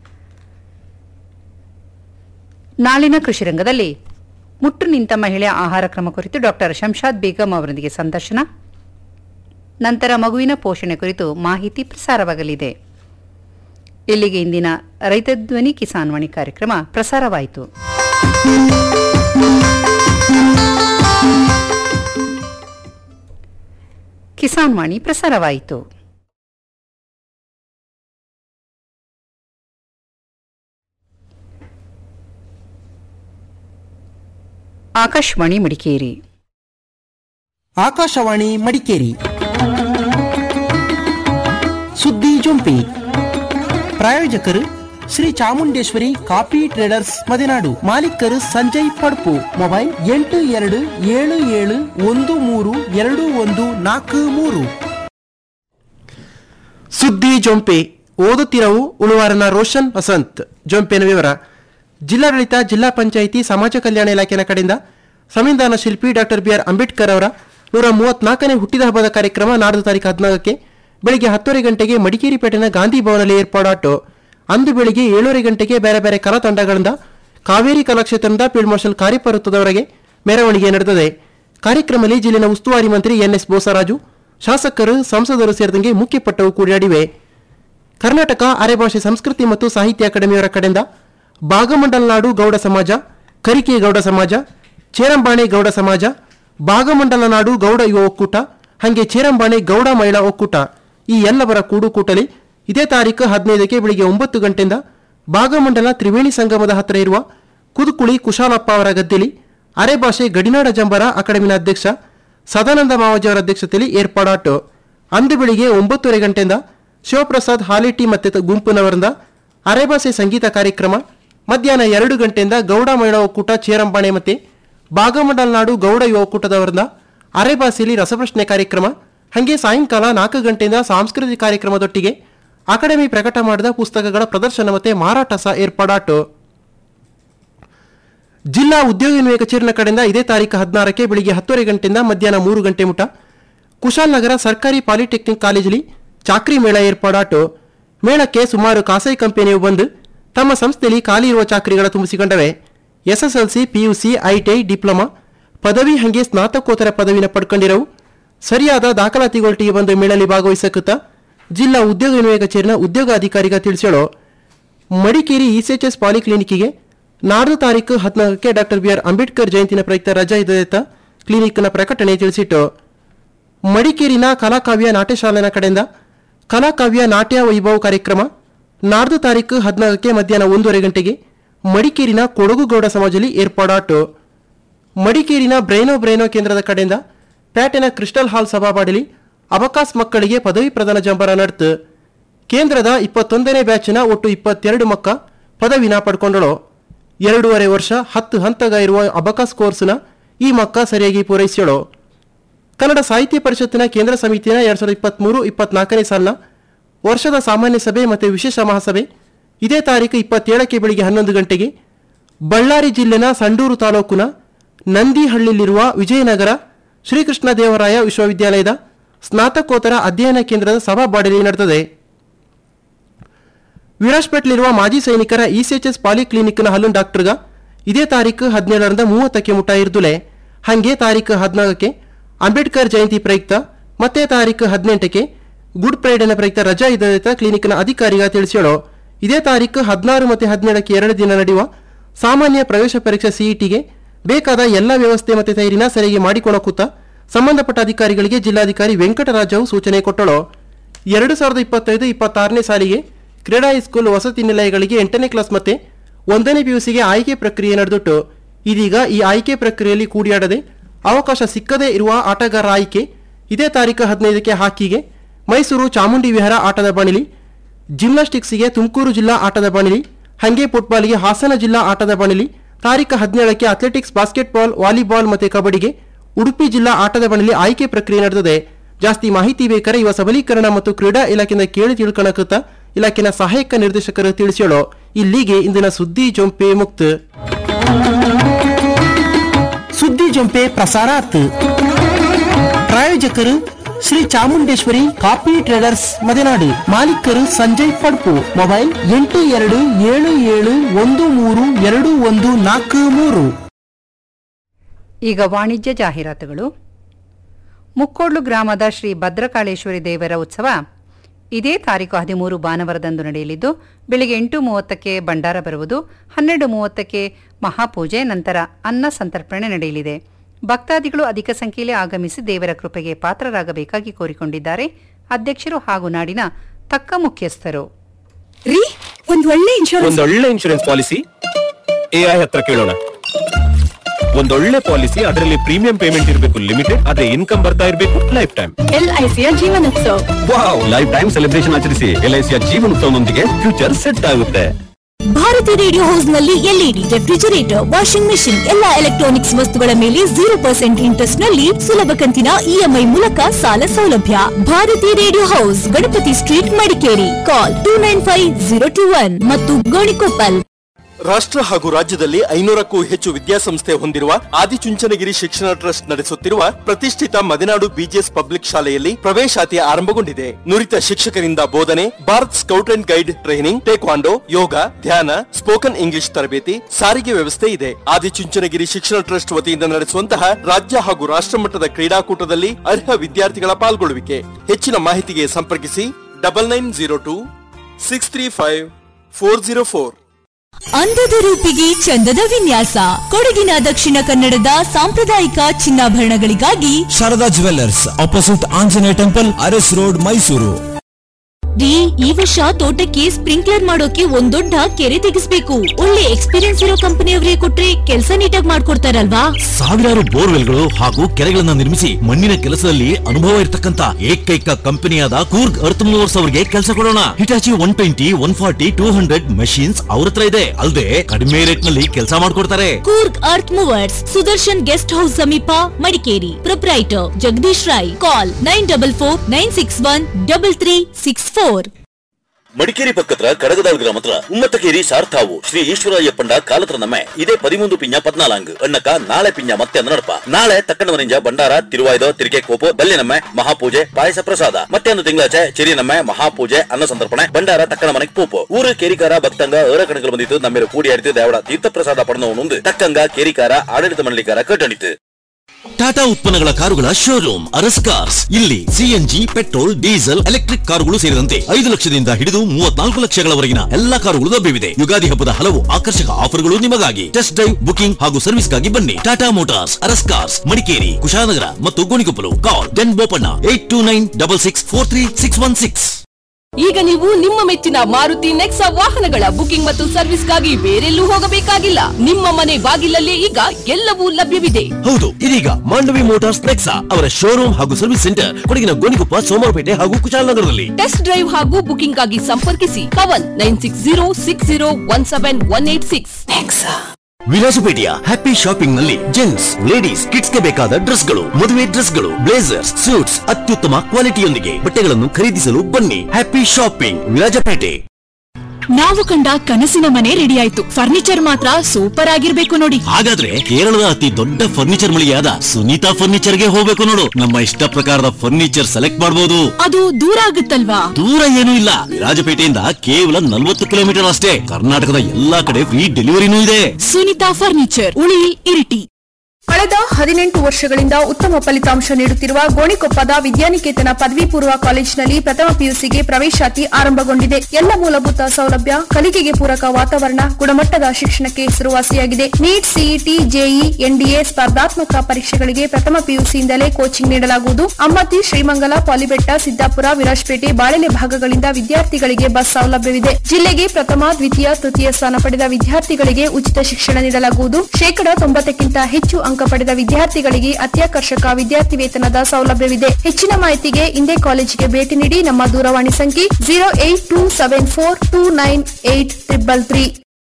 ನಾಳಿನ ಕೃಷಿ ರಂಗದಲ್ಲಿ ಮುಟ್ಟು ನಿಂತ ಮಹಿಳೆಯ ಆಹಾರ ಕ್ರಮ ಕುರಿತು ಡಾಕ್ಟರ್ ಶಂಶಾದ್ ಬೇಗಂ ಅವರೊಂದಿಗೆ ಸಂದರ್ಶನ ನಂತರ ಮಗುವಿನ ಪೋಷಣೆ ಕುರಿತು ಮಾಹಿತಿ ಪ್ರಸಾರವಾಗಲಿದೆ ಇಲ್ಲಿಗೆ ಇಂದಿನ ರೈತ ಧ್ವನಿ ಕಿಸಾನ್ ವಾಣಿ ಕಾರ್ಯಕ್ರಮ ಪ್ರಸಾರವಾಯಿತು ಕಿಸಾನ್ ವಾಣಿ ಪ್ರಸಾರವಾಯಿತು ಆಕಾಶವಾಣಿ ಮಡಿಕೇರಿ ಆಕಾಶವಾಣಿ ಮಡಿಕೇರಿ ಸುದ್ದಿ ಜೊಂಪಿ ಪ್ರಾಯೋಜಕರು ಶ್ರೀ ಚಾಮುಂಡೇಶ್ವರಿ ಕಾಫಿ ಟ್ರೇಡರ್ಸ್ ಮದೆನಾಡು ಮಾಲೀಕರು ಸಂಜಯ್ ಪಡ್ಪು ಮೊಬೈಲ್ ಎಂಟು ಎರಡು ಏಳು ಏಳು ಒಂದು ಮೂರು ಎರಡು ಒಂದು ನಾಲ್ಕು ಮೂರು ಸುದ್ದಿ ಜೊಂಪೆ ಓದುತ್ತಿರವು ಉಳುವಾರನ ರೋಷನ್ ವಸಂತ್ ಜೊಂಪೆನ ವಿವರ ಜಿಲ್ಲಾಡಳಿತ ಜಿಲ್ಲಾ ಪಂಚಾಯಿತಿ ಸಮಾಜ ಕಲ್ಯಾಣ ಇಲಾಖೆಯ ಕಡೆಯಿಂದ ಸಂವಿಧಾನ ಶಿಲ್ಪಿ ಡಾಕ್ಟರ್ ಬಿ ಆರ್ ಅಂಬೇಡ್ಕರ್ ಅವರ ನೂರ ಮೂವತ್ನಾಲ್ಕನೇ ಹುಟ್ಟಿದ ಹಬ್ಬದ ಕಾರ್ಯಕ್ರಮ ನಾಡ್ದು ತಾರೀಕು ಹದಿನಾಲ್ಕಕ್ಕೆ ಬೆಳಿಗ್ಗೆ ಹತ್ತುವರೆ ಗಂಟೆಗೆ ಮಡಿಕೇರಿ ಪೇಟೆನ ಗಾಂಧಿ ಭವನಲ್ಲಿ ಏರ್ಪಾಡಾಟು ಅಂದು ಬೆಳಿಗ್ಗೆ ಏಳೂವರೆ ಗಂಟೆಗೆ ಬೇರೆ ಬೇರೆ ಕಲಾ ತಂಡಗಳಿಂದ ಕಾವೇರಿ ಕಲಾಕ್ಷೇತ್ರದ ಫೀಲ್ಡ್ ಮಾರ್ಷಲ್ ಕಾರ್ಯಪರುತ್ತದವರೆಗೆ ಮೆರವಣಿಗೆ ನಡೆದಿದೆ ಕಾರ್ಯಕ್ರಮದಲ್ಲಿ ಜಿಲ್ಲೆನ ಉಸ್ತುವಾರಿ ಮಂತ್ರಿ ಎನ್ಎಸ್ ಬೋಸರಾಜು ಶಾಸಕರು ಸಂಸದರು ಸೇರಿದಂತೆ ಮುಖ್ಯ ಪಟ್ಟವು ಕೂಡಿಯಾಡಿವೆ ಕರ್ನಾಟಕ ಅರೆಭಾಷೆ ಸಂಸ್ಕೃತಿ ಮತ್ತು ಸಾಹಿತ್ಯ ಅಕಾಡೆಮಿಯವರ ಕಡೆಯಿಂದ ಭಾಗಮಂಡಲನಾಡು ಗೌಡ ಸಮಾಜ ಕರಿಕೆ ಗೌಡ ಸಮಾಜ ಚೇರಂಬಾಣೆ ಗೌಡ ಸಮಾಜ ಭಾಗಮಂಡಲ ನಾಡು ಗೌಡ ಯುವ ಒಕ್ಕೂಟ ಹಾಗೆ ಚೇರಂಬಾಣೆ ಗೌಡ ಮಹಿಳಾ ಒಕ್ಕೂಟ ಈ ಎಲ್ಲವರ ಕೂಡುಕೂಟಲಿ ಇದೇ ತಾರೀಕು ಹದಿನೈದಕ್ಕೆ ಬೆಳಿಗ್ಗೆ ಒಂಬತ್ತು ಗಂಟೆಯಿಂದ ಭಾಗಮಂಡಲ ತ್ರಿವೇಣಿ ಸಂಗಮದ ಹತ್ತಿರ ಇರುವ ಕುದುಕುಳಿ ಕುಶಾಲಪ್ಪ ಅವರ ಗದ್ದೆಲಿ ಅರೆಭಾಷೆ ಗಡಿನಾಡ ಜಂಬರ ಅಕಾಡೆಮಿನ ಅಧ್ಯಕ್ಷ ಸದಾನಂದ ಮಾವಜಿ ಅವರ ಅಧ್ಯಕ್ಷತೆಯಲ್ಲಿ ಏರ್ಪಾಡಾಟು ಅಂದು ಬೆಳಿಗ್ಗೆ ಒಂಬತ್ತುವರೆ ಗಂಟೆಯಿಂದ ಶಿವಪ್ರಸಾದ್ ಹಾಲಿಟಿ ಮತ್ತೆ ತ- ಗುಂಪಿನವರಿಂದ ಅರೆಭಾಷೆ ಸಂಗೀತ ಕಾರ್ಯಕ್ರಮ ಮಧ್ಯಾಹ್ನ ಎರಡು ಗಂಟೆಯಿಂದ ಗೌಡ ಮಹಿಳಾ ಒಕ್ಕೂಟ ಚೇರಂಬಾಣೆ ಮತ್ತೆ ಭಾಗಮಂಡಲ ನಾಡು ಗೌಡ ಯುವ ಒಕ್ಕೂಟದವರಿಂದ ಅರೆಭಾಷೆಯಲ್ಲಿ ರಸಪ್ರಶ್ನೆ ಕಾರ್ಯಕ್ರಮ ಹಾಗೆ ಸಾಯಂಕಾಲ ನಾಲ್ಕು ಗಂಟೆಯಿಂದ ಸಾಂಸ್ಕೃತಿಕ ಕಾರ್ಯಕ್ರಮದೊಟ್ಟಿಗೆ ಅಕಾಡೆಮಿ ಪ್ರಕಟ ಮಾಡಿದ ಪುಸ್ತಕಗಳ ಪ್ರದರ್ಶನ ಮತ್ತೆ ಮಾರಾಟ ಸಹ ಏರ್ಪಾಡಾಟು ಜಿಲ್ಲಾ ಉದ್ಯೋಗ ವಿನಿಮಯ ಕಚೇರಿನ ಕಡೆಯಿಂದ ಇದೇ ತಾರೀಕು ಹದಿನಾರಕ್ಕೆ ಬೆಳಿಗ್ಗೆ ಹತ್ತುವರೆ ಗಂಟೆಯಿಂದ ಮಧ್ಯಾಹ್ನ ಮೂರು ಗಂಟೆ ಮುಟ ಕುಶಾಲನಗರ ಸರ್ಕಾರಿ ಪಾಲಿಟೆಕ್ನಿಕ್ ಕಾಲೇಜಲ್ಲಿ ಚಾಕ್ರಿ ಮೇಳ ಏರ್ಪಾಡಾಟು ಮೇಳಕ್ಕೆ ಸುಮಾರು ಖಾಸಗಿ ಕಂಪನಿಯು ಬಂದು ತಮ್ಮ ಸಂಸ್ಥೆಯಲ್ಲಿ ಖಾಲಿ ಇರುವ ಚಾಕರಿಗಳ ತುಂಬಿಸಿಕೊಂಡವೆ ಎಸ್ಎಸ್ಎಲ್ಸಿ ಪಿಯುಸಿ ಐಟಿಐ ಡಿಪ್ಲೊಮಾ ಪದವಿ ಹಂಗೆ ಸ್ನಾತಕೋತ್ತರ ಪದವಿನ ಪಡ್ಕೊಂಡಿರವು ಸರಿಯಾದ ದಾಖಲಾತಿಗೊಟ್ಟಿಗೆ ಬಂದು ಮೇಳಲ್ಲಿ ಭಾಗವಹಿಸಕುತ್ತ ಜಿಲ್ಲಾ ಉದ್ಯೋಗ ವಿನಿಮಯ ಕಚೇರಿನ ಉದ್ಯೋಗ ಅಧಿಕಾರಿಗ ತಿಳಿಸ್ಯಾಳು ಮಡಿಕೇರಿ ಇಸಿಎಚ್ಎಸ್ ಪಾಲಿಕ್ಲಿನಿಕ್ಗೆ ನಾಡ್ದು ತಾರೀಕು ಹದಿನಾಲ್ಕಕ್ಕೆ ಡಾಕ್ಟರ್ ಬಿ ಆರ್ ಅಂಬೇಡ್ಕರ್ ಜಯಂತಿನ ಪ್ರಯುಕ್ತ ರಜಾ ಇದ್ದ ಕ್ಲಿನಿಕ್ನ ಪ್ರಕಟಣೆ ತಿಳಿಸಿಟ್ಟು ಮಡಿಕೇರಿನ ಕಲಾಕಾವ್ಯ ನಾಟ್ಯಶಾಲೆನ ಕಡೆಯಿಂದ ಕಲಾಕಾವ್ಯ ನಾಟ್ಯ ವೈಭವ ಕಾರ್ಯಕ್ರಮ ನಾಡ್ದು ತಾರೀಕು ಹದಿನಾಲ್ಕಕ್ಕೆ ಮಧ್ಯಾಹ್ನ ಒಂದೂವರೆ ಗಂಟೆಗೆ ಮಡಿಕೇರಿನ ಕೊಡಗುಗೌಡ ಸಮಾಜದಲ್ಲಿ ಏರ್ಪಾಡಾಟು ಮಡಿಕೇರಿನ ಬ್ರೈನೋ ಬ್ರೈನೋ ಕೇಂದ್ರದ ಕಡೆಯಿಂದ ಪ್ಯಾಟೆನ ಕ್ರಿಸ್ಟಲ್ ಹಾಲ್ ಸಭಾವಾಡಲಿ ಅಬಕಾಸ್ ಮಕ್ಕಳಿಗೆ ಪದವಿ ಪ್ರದಾನ ಜಂಬರ ನಡೆತು ಕೇಂದ್ರದ ಇಪ್ಪತ್ತೊಂದನೇ ಬ್ಯಾಚಿನ ಒಟ್ಟು ಇಪ್ಪತ್ತೆರಡು ಮಕ್ಕ ಪದವಿನ ಪಡ್ಕೊಂಡಳು ಎರಡೂವರೆ ವರ್ಷ ಹತ್ತು ಹಂತಗ ಇರುವ ಅಬಕಾಸ್ ಕೋರ್ಸ್ನ ಈ ಮಕ್ಕ ಸರಿಯಾಗಿ ಪೂರೈಸ್ಯಳು ಕನ್ನಡ ಸಾಹಿತ್ಯ ಪರಿಷತ್ತಿನ ಕೇಂದ್ರ ಸಮಿತಿನ ಎರಡ್ ಸಾವಿರದ ಇಪ್ಪತ್ಮೂರು ಇಪ್ಪತ್ನಾಲ್ಕನೇ ಸಾಲಿನ ವರ್ಷದ ಸಾಮಾನ್ಯ ಸಭೆ ಮತ್ತು ವಿಶೇಷ ಮಹಾಸಭೆ ಇದೇ ತಾರೀಕು ಇಪ್ಪತ್ತೇಳಕ್ಕೆ ಬೆಳಿಗ್ಗೆ ಹನ್ನೊಂದು ಗಂಟೆಗೆ ಬಳ್ಳಾರಿ ಜಿಲ್ಲೆನ ಸಂಡೂರು ತಾಲೂಕಿನ ನಂದಿಹಳ್ಳಿಲಿರುವ ವಿಜಯನಗರ ಶ್ರೀಕೃಷ್ಣ ದೇವರಾಯ ವಿಶ್ವವಿದ್ಯಾಲಯದ ಸ್ನಾತಕೋತ್ತರ ಅಧ್ಯಯನ ಕೇಂದ್ರದ ಸಭಾಬಾಡಿಯಲ್ಲಿ ನಡೆದಿದೆ ವಿರಾಜ್ಪೇಟ್ಲಿರುವ ಮಾಜಿ ಸೈನಿಕರ ಇಸಿಎಚ್ಎಸ್ ಪಾಲಿಕ್ಲಿನಿಕ್ನ ಹಲ್ಲು ಡಾಕ್ಟರ್ಗ ಇದೇ ತಾರೀಕು ಹದಿನೇಳರಿಂದ ಮೂವತ್ತಕ್ಕೆ ಮುಟ್ಟ ಇರ್ದುಲೆ ಹಂಗೆ ತಾರೀಕು ಹದಿನಾಲ್ಕಕ್ಕೆ ಅಂಬೇಡ್ಕರ್ ಜಯಂತಿ ಪ್ರಯುಕ್ತ ಮತ್ತೆ ತಾರೀಕು ಹದಿನೆಂಟಕ್ಕೆ ಗುಡ್ ಫ್ರೈಡೆನ ಪ್ರಯುಕ್ತ ರಜಾ ಇದ್ದ ಕ್ಲಿನಿಕ್ನ ಅಧಿಕಾರಿಗ ತಿಳಿಸ್ಯಾಳೋ ಇದೇ ತಾರೀಕು ಹದಿನಾರು ಮತ್ತು ಹದಿನೇಳಕ್ಕೆ ಎರಡು ದಿನ ನಡೆಯುವ ಸಾಮಾನ್ಯ ಪ್ರವೇಶ ಪರೀಕ್ಷೆ ಸಿಇಟಿಗೆ ಬೇಕಾದ ಎಲ್ಲ ವ್ಯವಸ್ಥೆ ಮತ್ತು ತಯಾರಿನ ಸರಿಯಾಗಿ ಮಾಡಿಕೊಡಕುತ್ತ ಸಂಬಂಧಪಟ್ಟ ಅಧಿಕಾರಿಗಳಿಗೆ ಜಿಲ್ಲಾಧಿಕಾರಿ ವೆಂಕಟರಾಜವು ಸೂಚನೆ ಕೊಟ್ಟಳು ಎರಡು ಸಾವಿರದ ಇಪ್ಪತ್ತೈದು ಇಪ್ಪತ್ತಾರನೇ ಸಾಲಿಗೆ ಕ್ರೀಡಾ ಸ್ಕೂಲ್ ವಸತಿ ನಿಲಯಗಳಿಗೆ ಎಂಟನೇ ಕ್ಲಾಸ್ ಮತ್ತೆ ಒಂದನೇ ಪಿಯುಸಿಗೆ ಆಯ್ಕೆ ಪ್ರಕ್ರಿಯೆ ನಡೆದುಟ್ಟು ಇದೀಗ ಈ ಆಯ್ಕೆ ಪ್ರಕ್ರಿಯೆಯಲ್ಲಿ ಕೂಡಿಯಾಡದೆ ಅವಕಾಶ ಸಿಕ್ಕದೇ ಇರುವ ಆಟಗಾರ ಆಯ್ಕೆ ಇದೇ ತಾರೀಕು ಹದಿನೈದಕ್ಕೆ ಹಾಕಿಗೆ ಮೈಸೂರು ಚಾಮುಂಡಿ ವಿಹಾರ ಆಟದ ಬಾಣಿಲಿ ಜಿಮ್ನಾಸ್ಟಿಕ್ಸ್ಗೆ ತುಮಕೂರು ಜಿಲ್ಲಾ ಆಟದ ಬಾಣಿಲಿ ಹಂಗೆ ಫುಟ್ಬಾಲ್ಗೆ ಹಾಸನ ಜಿಲ್ಲಾ ಆಟದ ಬಾಣಿಲಿ ತಾರೀಕು ಹದಿನೇಳಕ್ಕೆ ಅಥ್ಲೆಟಿಕ್ಸ್ ಬಾಸ್ಕೆಟ್ಬಾಲ್ ವಾಲಿಬಾಲ್ ಮತ್ತು ಕಬಡ್ಡಿಗೆ ಉಡುಪಿ ಜಿಲ್ಲಾ ಆಟದ ಬಾಣಿಲಿ ಆಯ್ಕೆ ಪ್ರಕ್ರಿಯೆ ನಡೆದಿದೆ ಜಾಸ್ತಿ ಮಾಹಿತಿ ಬೇಕಾರೆ ಯುವ ಸಬಲೀಕರಣ ಮತ್ತು ಕ್ರೀಡಾ ಇಲಾಖೆಯಿಂದ ಕೇಳಿ ತಿಳ್ಕೊಳಕತ್ತ ಇಲಾಖೆನ ಸಹಾಯಕ ನಿರ್ದೇಶಕರು ತಿಳಿಸ್ಯಾಳೋ ಇಲ್ಲಿಗೆ ಇಂದಿನ ಸುದ್ದಿ ಜೊಂಪೆ ಮುಕ್ತ ಸುದ್ದಿ ಜೊಂಪೆ ಪ್ರಸಾರಾತ್ ಪ್ರಾಯೋಜಕರು ಶ್ರೀ ಚಾಮುಂಡೇಶ್ವರಿ ಕಾಫಿ ಟ್ರೇಡರ್ಸ್ ಮದೆನಾಡು ಮಾಲೀಕರು ಸಂಜಯ್ ಪಡ್ಪು ಮೊಬೈಲ್ ಎಂಟು ಎರಡು ಏಳು ಏಳು ಒಂದು ಮೂರು ಎರಡು ಒಂದು ನಾಲ್ಕು ಮೂರು ಈಗ ವಾಣಿಜ್ಯ ಜಾಹೀರಾತುಗಳು ಮುಕ್ಕೋಡ್ಲು ಗ್ರಾಮದ ಶ್ರೀ ಭದ್ರಕಾಳೇಶ್ವರಿ ದೇವರ ಉತ್ಸವ ಇದೇ ತಾರೀಕು ಹದಿಮೂರು ಭಾನುವಾರದಂದು ನಡೆಯಲಿದ್ದು ಬೆಳಿಗ್ಗೆ ಎಂಟು ಮೂವತ್ತಕ್ಕೆ ಭಂಡಾರ ಬರುವುದು ಹನ್ನೆರಡು ಮೂವತ್ತಕ್ಕೆ ಮಹಾಪೂಜೆ ನಂತರ ಅನ್ನ ಸಂತರ್ಪಣೆ ನಡೆಯಲಿದೆ ಭಕ್ತಾದಿಗಳು ಅಧಿಕ ಸಂಖ್ಯೆಯಲ್ಲಿ ಆಗಮಿಸಿ ದೇವರ ಕೃಪೆಗೆ ಪಾತ್ರರಾಗಬೇಕಾಗಿ ಕೋರಿಕೊಂಡಿದ್ದಾರೆ ಅಧ್ಯಕ್ಷರು ಹಾಗೂ ನಾಡಿನ ತಕ್ಕ ಮುಖ್ಯಸ್ಥರು ರೀ ಒಂದ್ ಒಳ್ಳೆ ಇನ್ಶೂರೆನ್ಸ್ ಒಂದೊಳ್ಳೆ ಇನ್ಶೂರೆನ್ಸ್ ಪಾಲಿಸಿ ಎಐ ಹತ್ರ ಕೇಳೋಣ ಒಂದೊಳ್ಳೆ ಪಾಲಿಸಿ ಅದರಲ್ಲಿ ಪ್ರೀಮಿಯಂ ಪೇಮೆಂಟ್ ಇರಬೇಕು ಲಿಮಿಟೆಡ್ ಅದೇ ಇನ್ಕಮ್ ಬರ್ತಾ ಇರಬೇಕು ಲೈಫ್ ಟೈಮ್ ಎಲ್ಐಸಿಯ Jeevanotsav wow lifetime celebration ಆಚರಿಸಿ ಎಲ್ಐಸಿಯ ಜೀವನೋತ್ಸವನೊಂದಿಗೆ ಫ್ಯೂಚರ್ ಸೆಟ್ ಆಗುತ್ತೆ ಭಾರತಿ ರೇಡಿಯೋ ಹೌಸ್ ನಲ್ಲಿ ಎಲ್ಇಡಿ ರೆಫ್ರಿಜರೇಟರ್ ವಾಷಿಂಗ್ ಮೆಷಿನ್ ಎಲ್ಲಾ ಎಲೆಕ್ಟ್ರಾನಿಕ್ಸ್ ವಸ್ತುಗಳ ಮೇಲೆ ಜೀರೋ ಪರ್ಸೆಂಟ್ ಇಂಟ್ರೆಸ್ಟ್ ನಲ್ಲಿ ಸುಲಭ ಕಂತಿನ ಇಎಂಐ ಮೂಲಕ ಸಾಲ ಸೌಲಭ್ಯ Bharati radio house Ganapati street Madikeri call two nine five zero two one ಮತ್ತು ಗೋಣಿಕೊಪ್ಪಲ್ ರಾಷ್ಟ್ರ ಹಾಗೂ ರಾಜ್ಯದಲ್ಲಿ ಐನೂರಕ್ಕೂ ಹೆಚ್ಚು ವಿದ್ಯಾಸಂಸ್ಥೆ ಹೊಂದಿರುವ ಆದಿಚುಂಚನಗಿರಿ ಶಿಕ್ಷಣ ಟ್ರಸ್ಟ್ ನಡೆಸುತ್ತಿರುವ ಪ್ರತಿಷ್ಠಿತ ಮದೆನಾಡು ಬಿಜಿಎಸ್ ಪಬ್ಲಿಕ್ ಶಾಲೆಯಲ್ಲಿ ಪ್ರವೇಶಾತಿ ಆರಂಭಗೊಂಡಿದೆ ನುರಿತ ಶಿಕ್ಷಕರಿಂದ ಬೋಧನೆ Bharat scout and guide training taekwondo yoga ಧ್ಯಾನ ಸ್ಪೋಕನ್ ಇಂಗ್ಲಿಷ್ ತರಬೇತಿ ಸಾರಿಗೆ ವ್ಯವಸ್ಥೆ ಇದೆ ಆದಿಚುಂಚನಗಿರಿ ಶಿಕ್ಷಣ ಟ್ರಸ್ಟ್ ವತಿಯಿಂದ ನಡೆಸುವಂತಹ ರಾಜ್ಯ ಹಾಗೂ ರಾಷ್ಟ್ರಮಟ್ಟದ ಕ್ರೀಡಾಕೂಟದಲ್ಲಿ ಅರ್ಹ ವಿದ್ಯಾರ್ಥಿಗಳ ಪಾಲ್ಗೊಳ್ಳುವಿಕೆ ಹೆಚ್ಚಿನ ಮಾಹಿತಿಗೆ ಸಂಪರ್ಕಿಸಿ double nine zero two six three five four zero four ಅಂದದ ರೂಪಿಗೆ ಚಂದದ ವಿನ್ಯಾಸ ಕೊಡಗಿನ ದಕ್ಷಿಣ ಕನ್ನಡದ ಸಾಂಪ್ರದಾಯಿಕ ಚಿನ್ನಾಭರಣಗಳಿಗಾಗಿ Sharada jewellers opposite Anjaneya temple Aras road Mysuru D ಈ ವರ್ಷ ತೋಟಕ್ಕೆ ಸ್ಪ್ರಿಂಕ್ಲರ್ ಮಾಡೋಕೆ ಒಂದ್ ದೊಡ್ಡ ಕೆರೆ ತೆಗಿಸ್ಬೇಕು ಒಳ್ಳೆ ಎಕ್ಸ್ಪೀರಿಯನ್ಸ್ ಇರೋ ಕಂಪನಿಯವರೇ ಕೊಟ್ರೆ ಕೆಲಸ ನೀಟಾಗಿ ಮಾಡ್ಕೊಡ್ತಾರಲ್ವಾ ಸಾವಿರಾರು ಬೋರ್ವೆಲ್ಗಳು ಹಾಗೂ ಕೆರೆಗಳನ್ನ ನಿರ್ಮಿಸಿ ಮಣ್ಣಿನ ಕೆಲಸದಲ್ಲಿ ಅನುಭವ ಇರತಕ್ಕಂತ ಏಕೈಕ ಕಂಪನಿಯಾದ ಕೂರ್ಗ್ ಅರ್ತ್ ಮೂವರ್ಸ್ ಅವರಿಗೆ ಕೆಲಸ ಕೊಡೋಣ Hitachi one twenty one forty two hundred machines ಅವ್ರ ಹತ್ರ ಇದೆ ಅಲ್ಲದೆ ಕಡಿಮೆ ರೇಟ್ ನಲ್ಲಿ ಕೆಲಸ ಮಾಡ್ಕೊಡ್ತಾರೆ Coorg earth mowers Sudarshan guest house ಸಮೀಪ Madikeri proprietor Jagadish Rai call nine double four nine six one double three six four Madikeri ಪಕ್ಕತ್ರ ಕಡಗದಾಳ್ ಗ್ರಾಮತ್ರ ಉಮ್ಮತ್ತಕೇರಿ ಸಾರ್ಥಾವು ಶ್ರೀ ಈಶ್ವರಯ್ಯಪ್ಪಂಡ ಕಾಲತ್ರ ನಮ್ಮೆ ಇದೇ ಪದಿಮೂಂದು ಪಿಂಜ ಪದ್ನಾಲಾಂಗ್ ಅಣ್ಣಕ ನಾಳೆ ಪಿಂಜ ಮತ್ತೆ ಅಂದ ನಡಪ ನಾಳೆ ತಕ್ಕಣವನಿಂಜ ಬಂಡಾರ ತಿರುವಾಯ್ದ ತಿರುಕೆ ಕೋಪು ಬಲ್ಲೆ ನಮ್ಮೆ ಮಹಾಪೂಜೆ ಪಾಯಸ ಪ್ರಸಾದ ಮತ್ತೆ ಒಂದು ತಿಂಗಳಾಚೆ ಚೆರಿ ನಮ್ಮೆ ಮಹಾಪೂಜೆ ಅನ್ನ ಸಂತರ್ಪಣೆ ಬಂಡಾರ ತಕ್ಕಣ ಮನೆಗೆ ಪೂಪು ಊರು ಕೇರಿಕಾರ ಭಕ್ತಂಗ ಏರ ಕಣಗಳು ಬಂದಿತ್ತು ನಮ್ಮೇಲೆ ಕೂಡಿ ಆಡಿತು ದೇವಡ ತೀರ್ಥ ಪ್ರಸಾದ ಪಡೆದವನು ತಕ್ಕಂಗ ಕೇರಿಕಾರ ಆಡಳಿತ ಮಂಡಳಿಕಾರ ಕಟ್ಟಣಿತು ಟಾಟಾ ಉತ್ಪನ್ನಗಳ ಕಾರುಗಳ ಶೋರೂಮ್ ಅರಸ್ ಕಾರ್ಸ್ ಇಲ್ಲಿ ಸಿಎನ್ಜಿ ಪೆಟ್ರೋಲ್ ಡೀಸೆಲ್ ಎಲೆಕ್ಟ್ರಿಕ್ ಕಾರುಗಳು ಸೇರಿದಂತೆ ಐದು ಲಕ್ಷದಿಂದ ಹಿಡಿದು ಮೂವತ್ನಾಲ್ಕು ಲಕ್ಷಗಳವರೆಗಿನ ಎಲ್ಲಾ ಕಾರುಗಳು ಲಭ್ಯವಿದೆ ಯುಗಾದಿ ಹಬ್ಬದ ಹಲವು ಆಕರ್ಷಕ ಆಫರ್ಗಳು ನಿಮಗಾಗಿ ಟೆಸ್ಟ್ ಡ್ರೈವ್ ಬುಕಿಂಗ್ ಹಾಗೂ ಸರ್ವಿಸ್ಗಾಗಿ ಬನ್ನಿ Tata motors Aras cars Madikeri Kushanagara ಮತ್ತು ಗೋಣಿಕೊಪ್ಪಲು ಕಾಲ್ ಡೆನ್ Bopanna eight two nine double six four three six one six ಈಗ ನೀವು ನಿಮ್ಮ ಮೆಚ್ಚಿನ ಮಾರುತಿ ನೆಕ್ಸಾ ವಾಹನಗಳ ಬುಕಿಂಗ್ ಮತ್ತು ಸರ್ವಿಸ್ಗಾಗಿ ಬೇರೆಲ್ಲೂ ಹೋಗಬೇಕಾಗಿಲ್ಲ ನಿಮ್ಮ ಮನೆ ಬಾಗಿಲಲ್ಲೇ ಈಗ ಎಲ್ಲವೂ ಲಭ್ಯವಿದೆ ಹೌದು ಇದೀಗ ಮಾಂಡವಿ ಮೋಟಾರ್ಸ್ ನೆಕ್ಸಾ ಅವರ ಶೋರೂಮ್ ಹಾಗೂ ಸರ್ವಿಸ್ ಸೆಂಟರ್ ಕೊಡಗಿನ ಗೋಣಿಕೊಪ್ಪ ಸೋಮವಾರಪೇಟೆ ಹಾಗೂ ಕುಶಾಲನಗರದಲ್ಲಿ ಟೆಸ್ಟ್ ಡ್ರೈವ್ ಹಾಗೂ ಬುಕಿಂಗ್ ಆಗಿ ಸಂಪರ್ಕಿಸಿ Kavan nine six zero six zero one seven one eight six ವಿಲಾಸಪೇಟೆಯ ಹ್ಯಾಪಿ ಶಾಪಿಂಗ್ ನಲ್ಲಿ ಜೆಂಟ್ಸ್ ಲೇಡೀಸ್ ಕಿಡ್ಸ್ ಗೆ ಬೇಕಾದ ಡ್ರೆಸ್ ಗಳು ಮದುವೆ ಡ್ರೆಸ್ ಗಳು ಬ್ಲೇಸರ್ಸ್ ಸೂಟ್ಸ್ ಅತ್ಯುತ್ತಮ ಕ್ವಾಲಿಟಿಯೊಂದಿಗೆ ಬಟ್ಟೆಗಳನ್ನು ಖರೀದಿಸಲು ಬನ್ನಿ ಹ್ಯಾಪಿ ಶಾಪಿಂಗ್ ವಿರಾಜಪೇಟೆ ನಾವು ಕಂಡ ಕನಸಿನ ಮನೆ ರೆಡಿ ಆಯ್ತು ಫರ್ನಿಚರ್ ಮಾತ್ರ ಸೂಪರ್ ಆಗಿರ್ಬೇಕು ನೋಡಿ ಹಾಗಾದ್ರೆ ಕೇರಳದ ಅತಿ ದೊಡ್ಡ ಫರ್ನಿಚರ್ ಮಳಿಗೆಯಾದ ಸುನೀತಾ ಫರ್ನಿಚರ್ಗೆ ಹೋಗ್ಬೇಕು ನೋಡು ನಮ್ಮ ಇಷ್ಟ ಪ್ರಕಾರದ ಫರ್ನಿಚರ್ ಸೆಲೆಕ್ಟ್ ಮಾಡಬಹುದು ಅದು ದೂರ ಆಗುತ್ತಲ್ವಾ ದೂರ ಏನೂ ಇಲ್ಲ ವಿರಾಜಪೇಟೆಯಿಂದ ಕೇವಲ ನಲ್ವತ್ತು ಕಿಲೋಮೀಟರ್ ಅಷ್ಟೇ ಕರ್ನಾಟಕದ ಎಲ್ಲಾ ಕಡೆ ಫ್ರೀ ಡೆಲಿವರಿನೂ ಇದೆ ಸುನಿತಾ ಫರ್ನಿಚರ್ ಉಳಿ ಇರಿಟಿ ಕಳೆದ ಹದಿನೆಂಟು ವರ್ಷಗಳಿಂದ ಉತ್ತಮ ಫಲಿತಾಂಶ ನೀಡುತ್ತಿರುವ ಗೋಣಿಕೊಪ್ಪದ ವಿದ್ಯಾನಿಕೇತನ ಪದವಿ ಪೂರ್ವ ಕಾಲೇಜಿನಲ್ಲಿ ಪ್ರಥಮ ಪಿಯುಸಿಗೆ ಪ್ರವೇಶಾತಿ ಆರಂಭಗೊಂಡಿದೆ ಎಲ್ಲ ಮೂಲಭೂತ ಸೌಲಭ್ಯ ಕಲಿಕೆಗೆ ಪೂರಕ ವಾತಾವರಣ ಗುಣಮಟ್ಟದ ಶಿಕ್ಷಣಕ್ಕೆ ಹೆಸರುವಾಸಿಯಾಗಿದೆ ನೀಟ್ ಸಿಇಟಿ ಜೆಇ ಎನ್ಡಿಎ ಸ್ಪರ್ಧಾತ್ಮಕ ಪರೀಕ್ಷೆಗಳಿಗೆ ಪ್ರಥಮ ಪಿಯುಸಿಯಿಂದಲೇ ಕೋಚಿಂಗ್ ನೀಡಲಾಗುವುದು ಅಮ್ಮತ್ತಿ ಶ್ರೀಮಂಗಲ ಪಾಲಿಬೆಟ್ಟ ಸಿದ್ದಾಪುರ ವಿರಾಜಪೇಟೆ ಬಾಳೆಲೆ ಭಾಗಗಳಿಂದ ವಿದ್ಯಾರ್ಥಿಗಳಿಗೆ ಬಸ್ ಸೌಲಭ್ಯವಿದೆ ಜಿಲ್ಲೆಗೆ ಪ್ರಥಮ ದ್ವಿತೀಯ ತೃತೀಯ ಸ್ಥಾನ ಪಡೆದ ವಿದ್ಯಾರ್ಥಿಗಳಿಗೆ ಉಚಿತ ಶಿಕ್ಷಣ ನೀಡಲಾಗುವುದು ಶೇಕಡಾ ತೊಂಬತ್ತಕ್ಕಿಂತ ಹೆಚ್ಚು ಅಂಕ ಪಡೆದ ವಿದ್ಯಾರ್ಥಿಗಳಿಗೆ ಅತ್ಯಾಕರ್ಷಕ ವಿದ್ಯಾರ್ಥಿ ವೇತನದ ಸೌಲಭ್ಯವಿದೆ ಹೆಚ್ಚಿನ ಮಾಹಿತಿಗೆ ಇಂದೇ ಕಾಲೇಜಿಗೆ ಭೇಟಿ ನೀಡಿ ನಮ್ಮ ದೂರವಾಣಿ ಸಂಖ್ಯೆ zero eight two seven four two nine eight triple three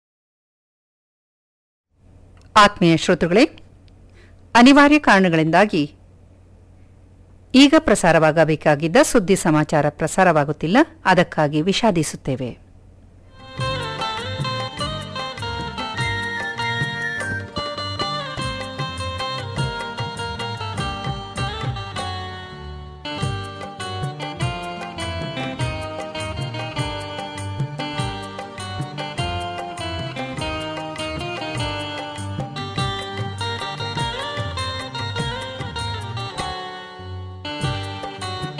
ಆತ್ಮೀಯ ಶ್ರೋತೃಗಳೇ ಅನಿವಾರ್ಯ ಕಾರಣಗಳಿಂದಾಗಿ ಈಗ ಪ್ರಸಾರವಾಗಬೇಕಾಗಿದ್ದ ಸುದ್ದಿ ಸಮಾಚಾರ ಪ್ರಸಾರವಾಗುತ್ತಿಲ್ಲ ಅದಕ್ಕಾಗಿ ವಿಷಾದಿಸುತ್ತೇವೆ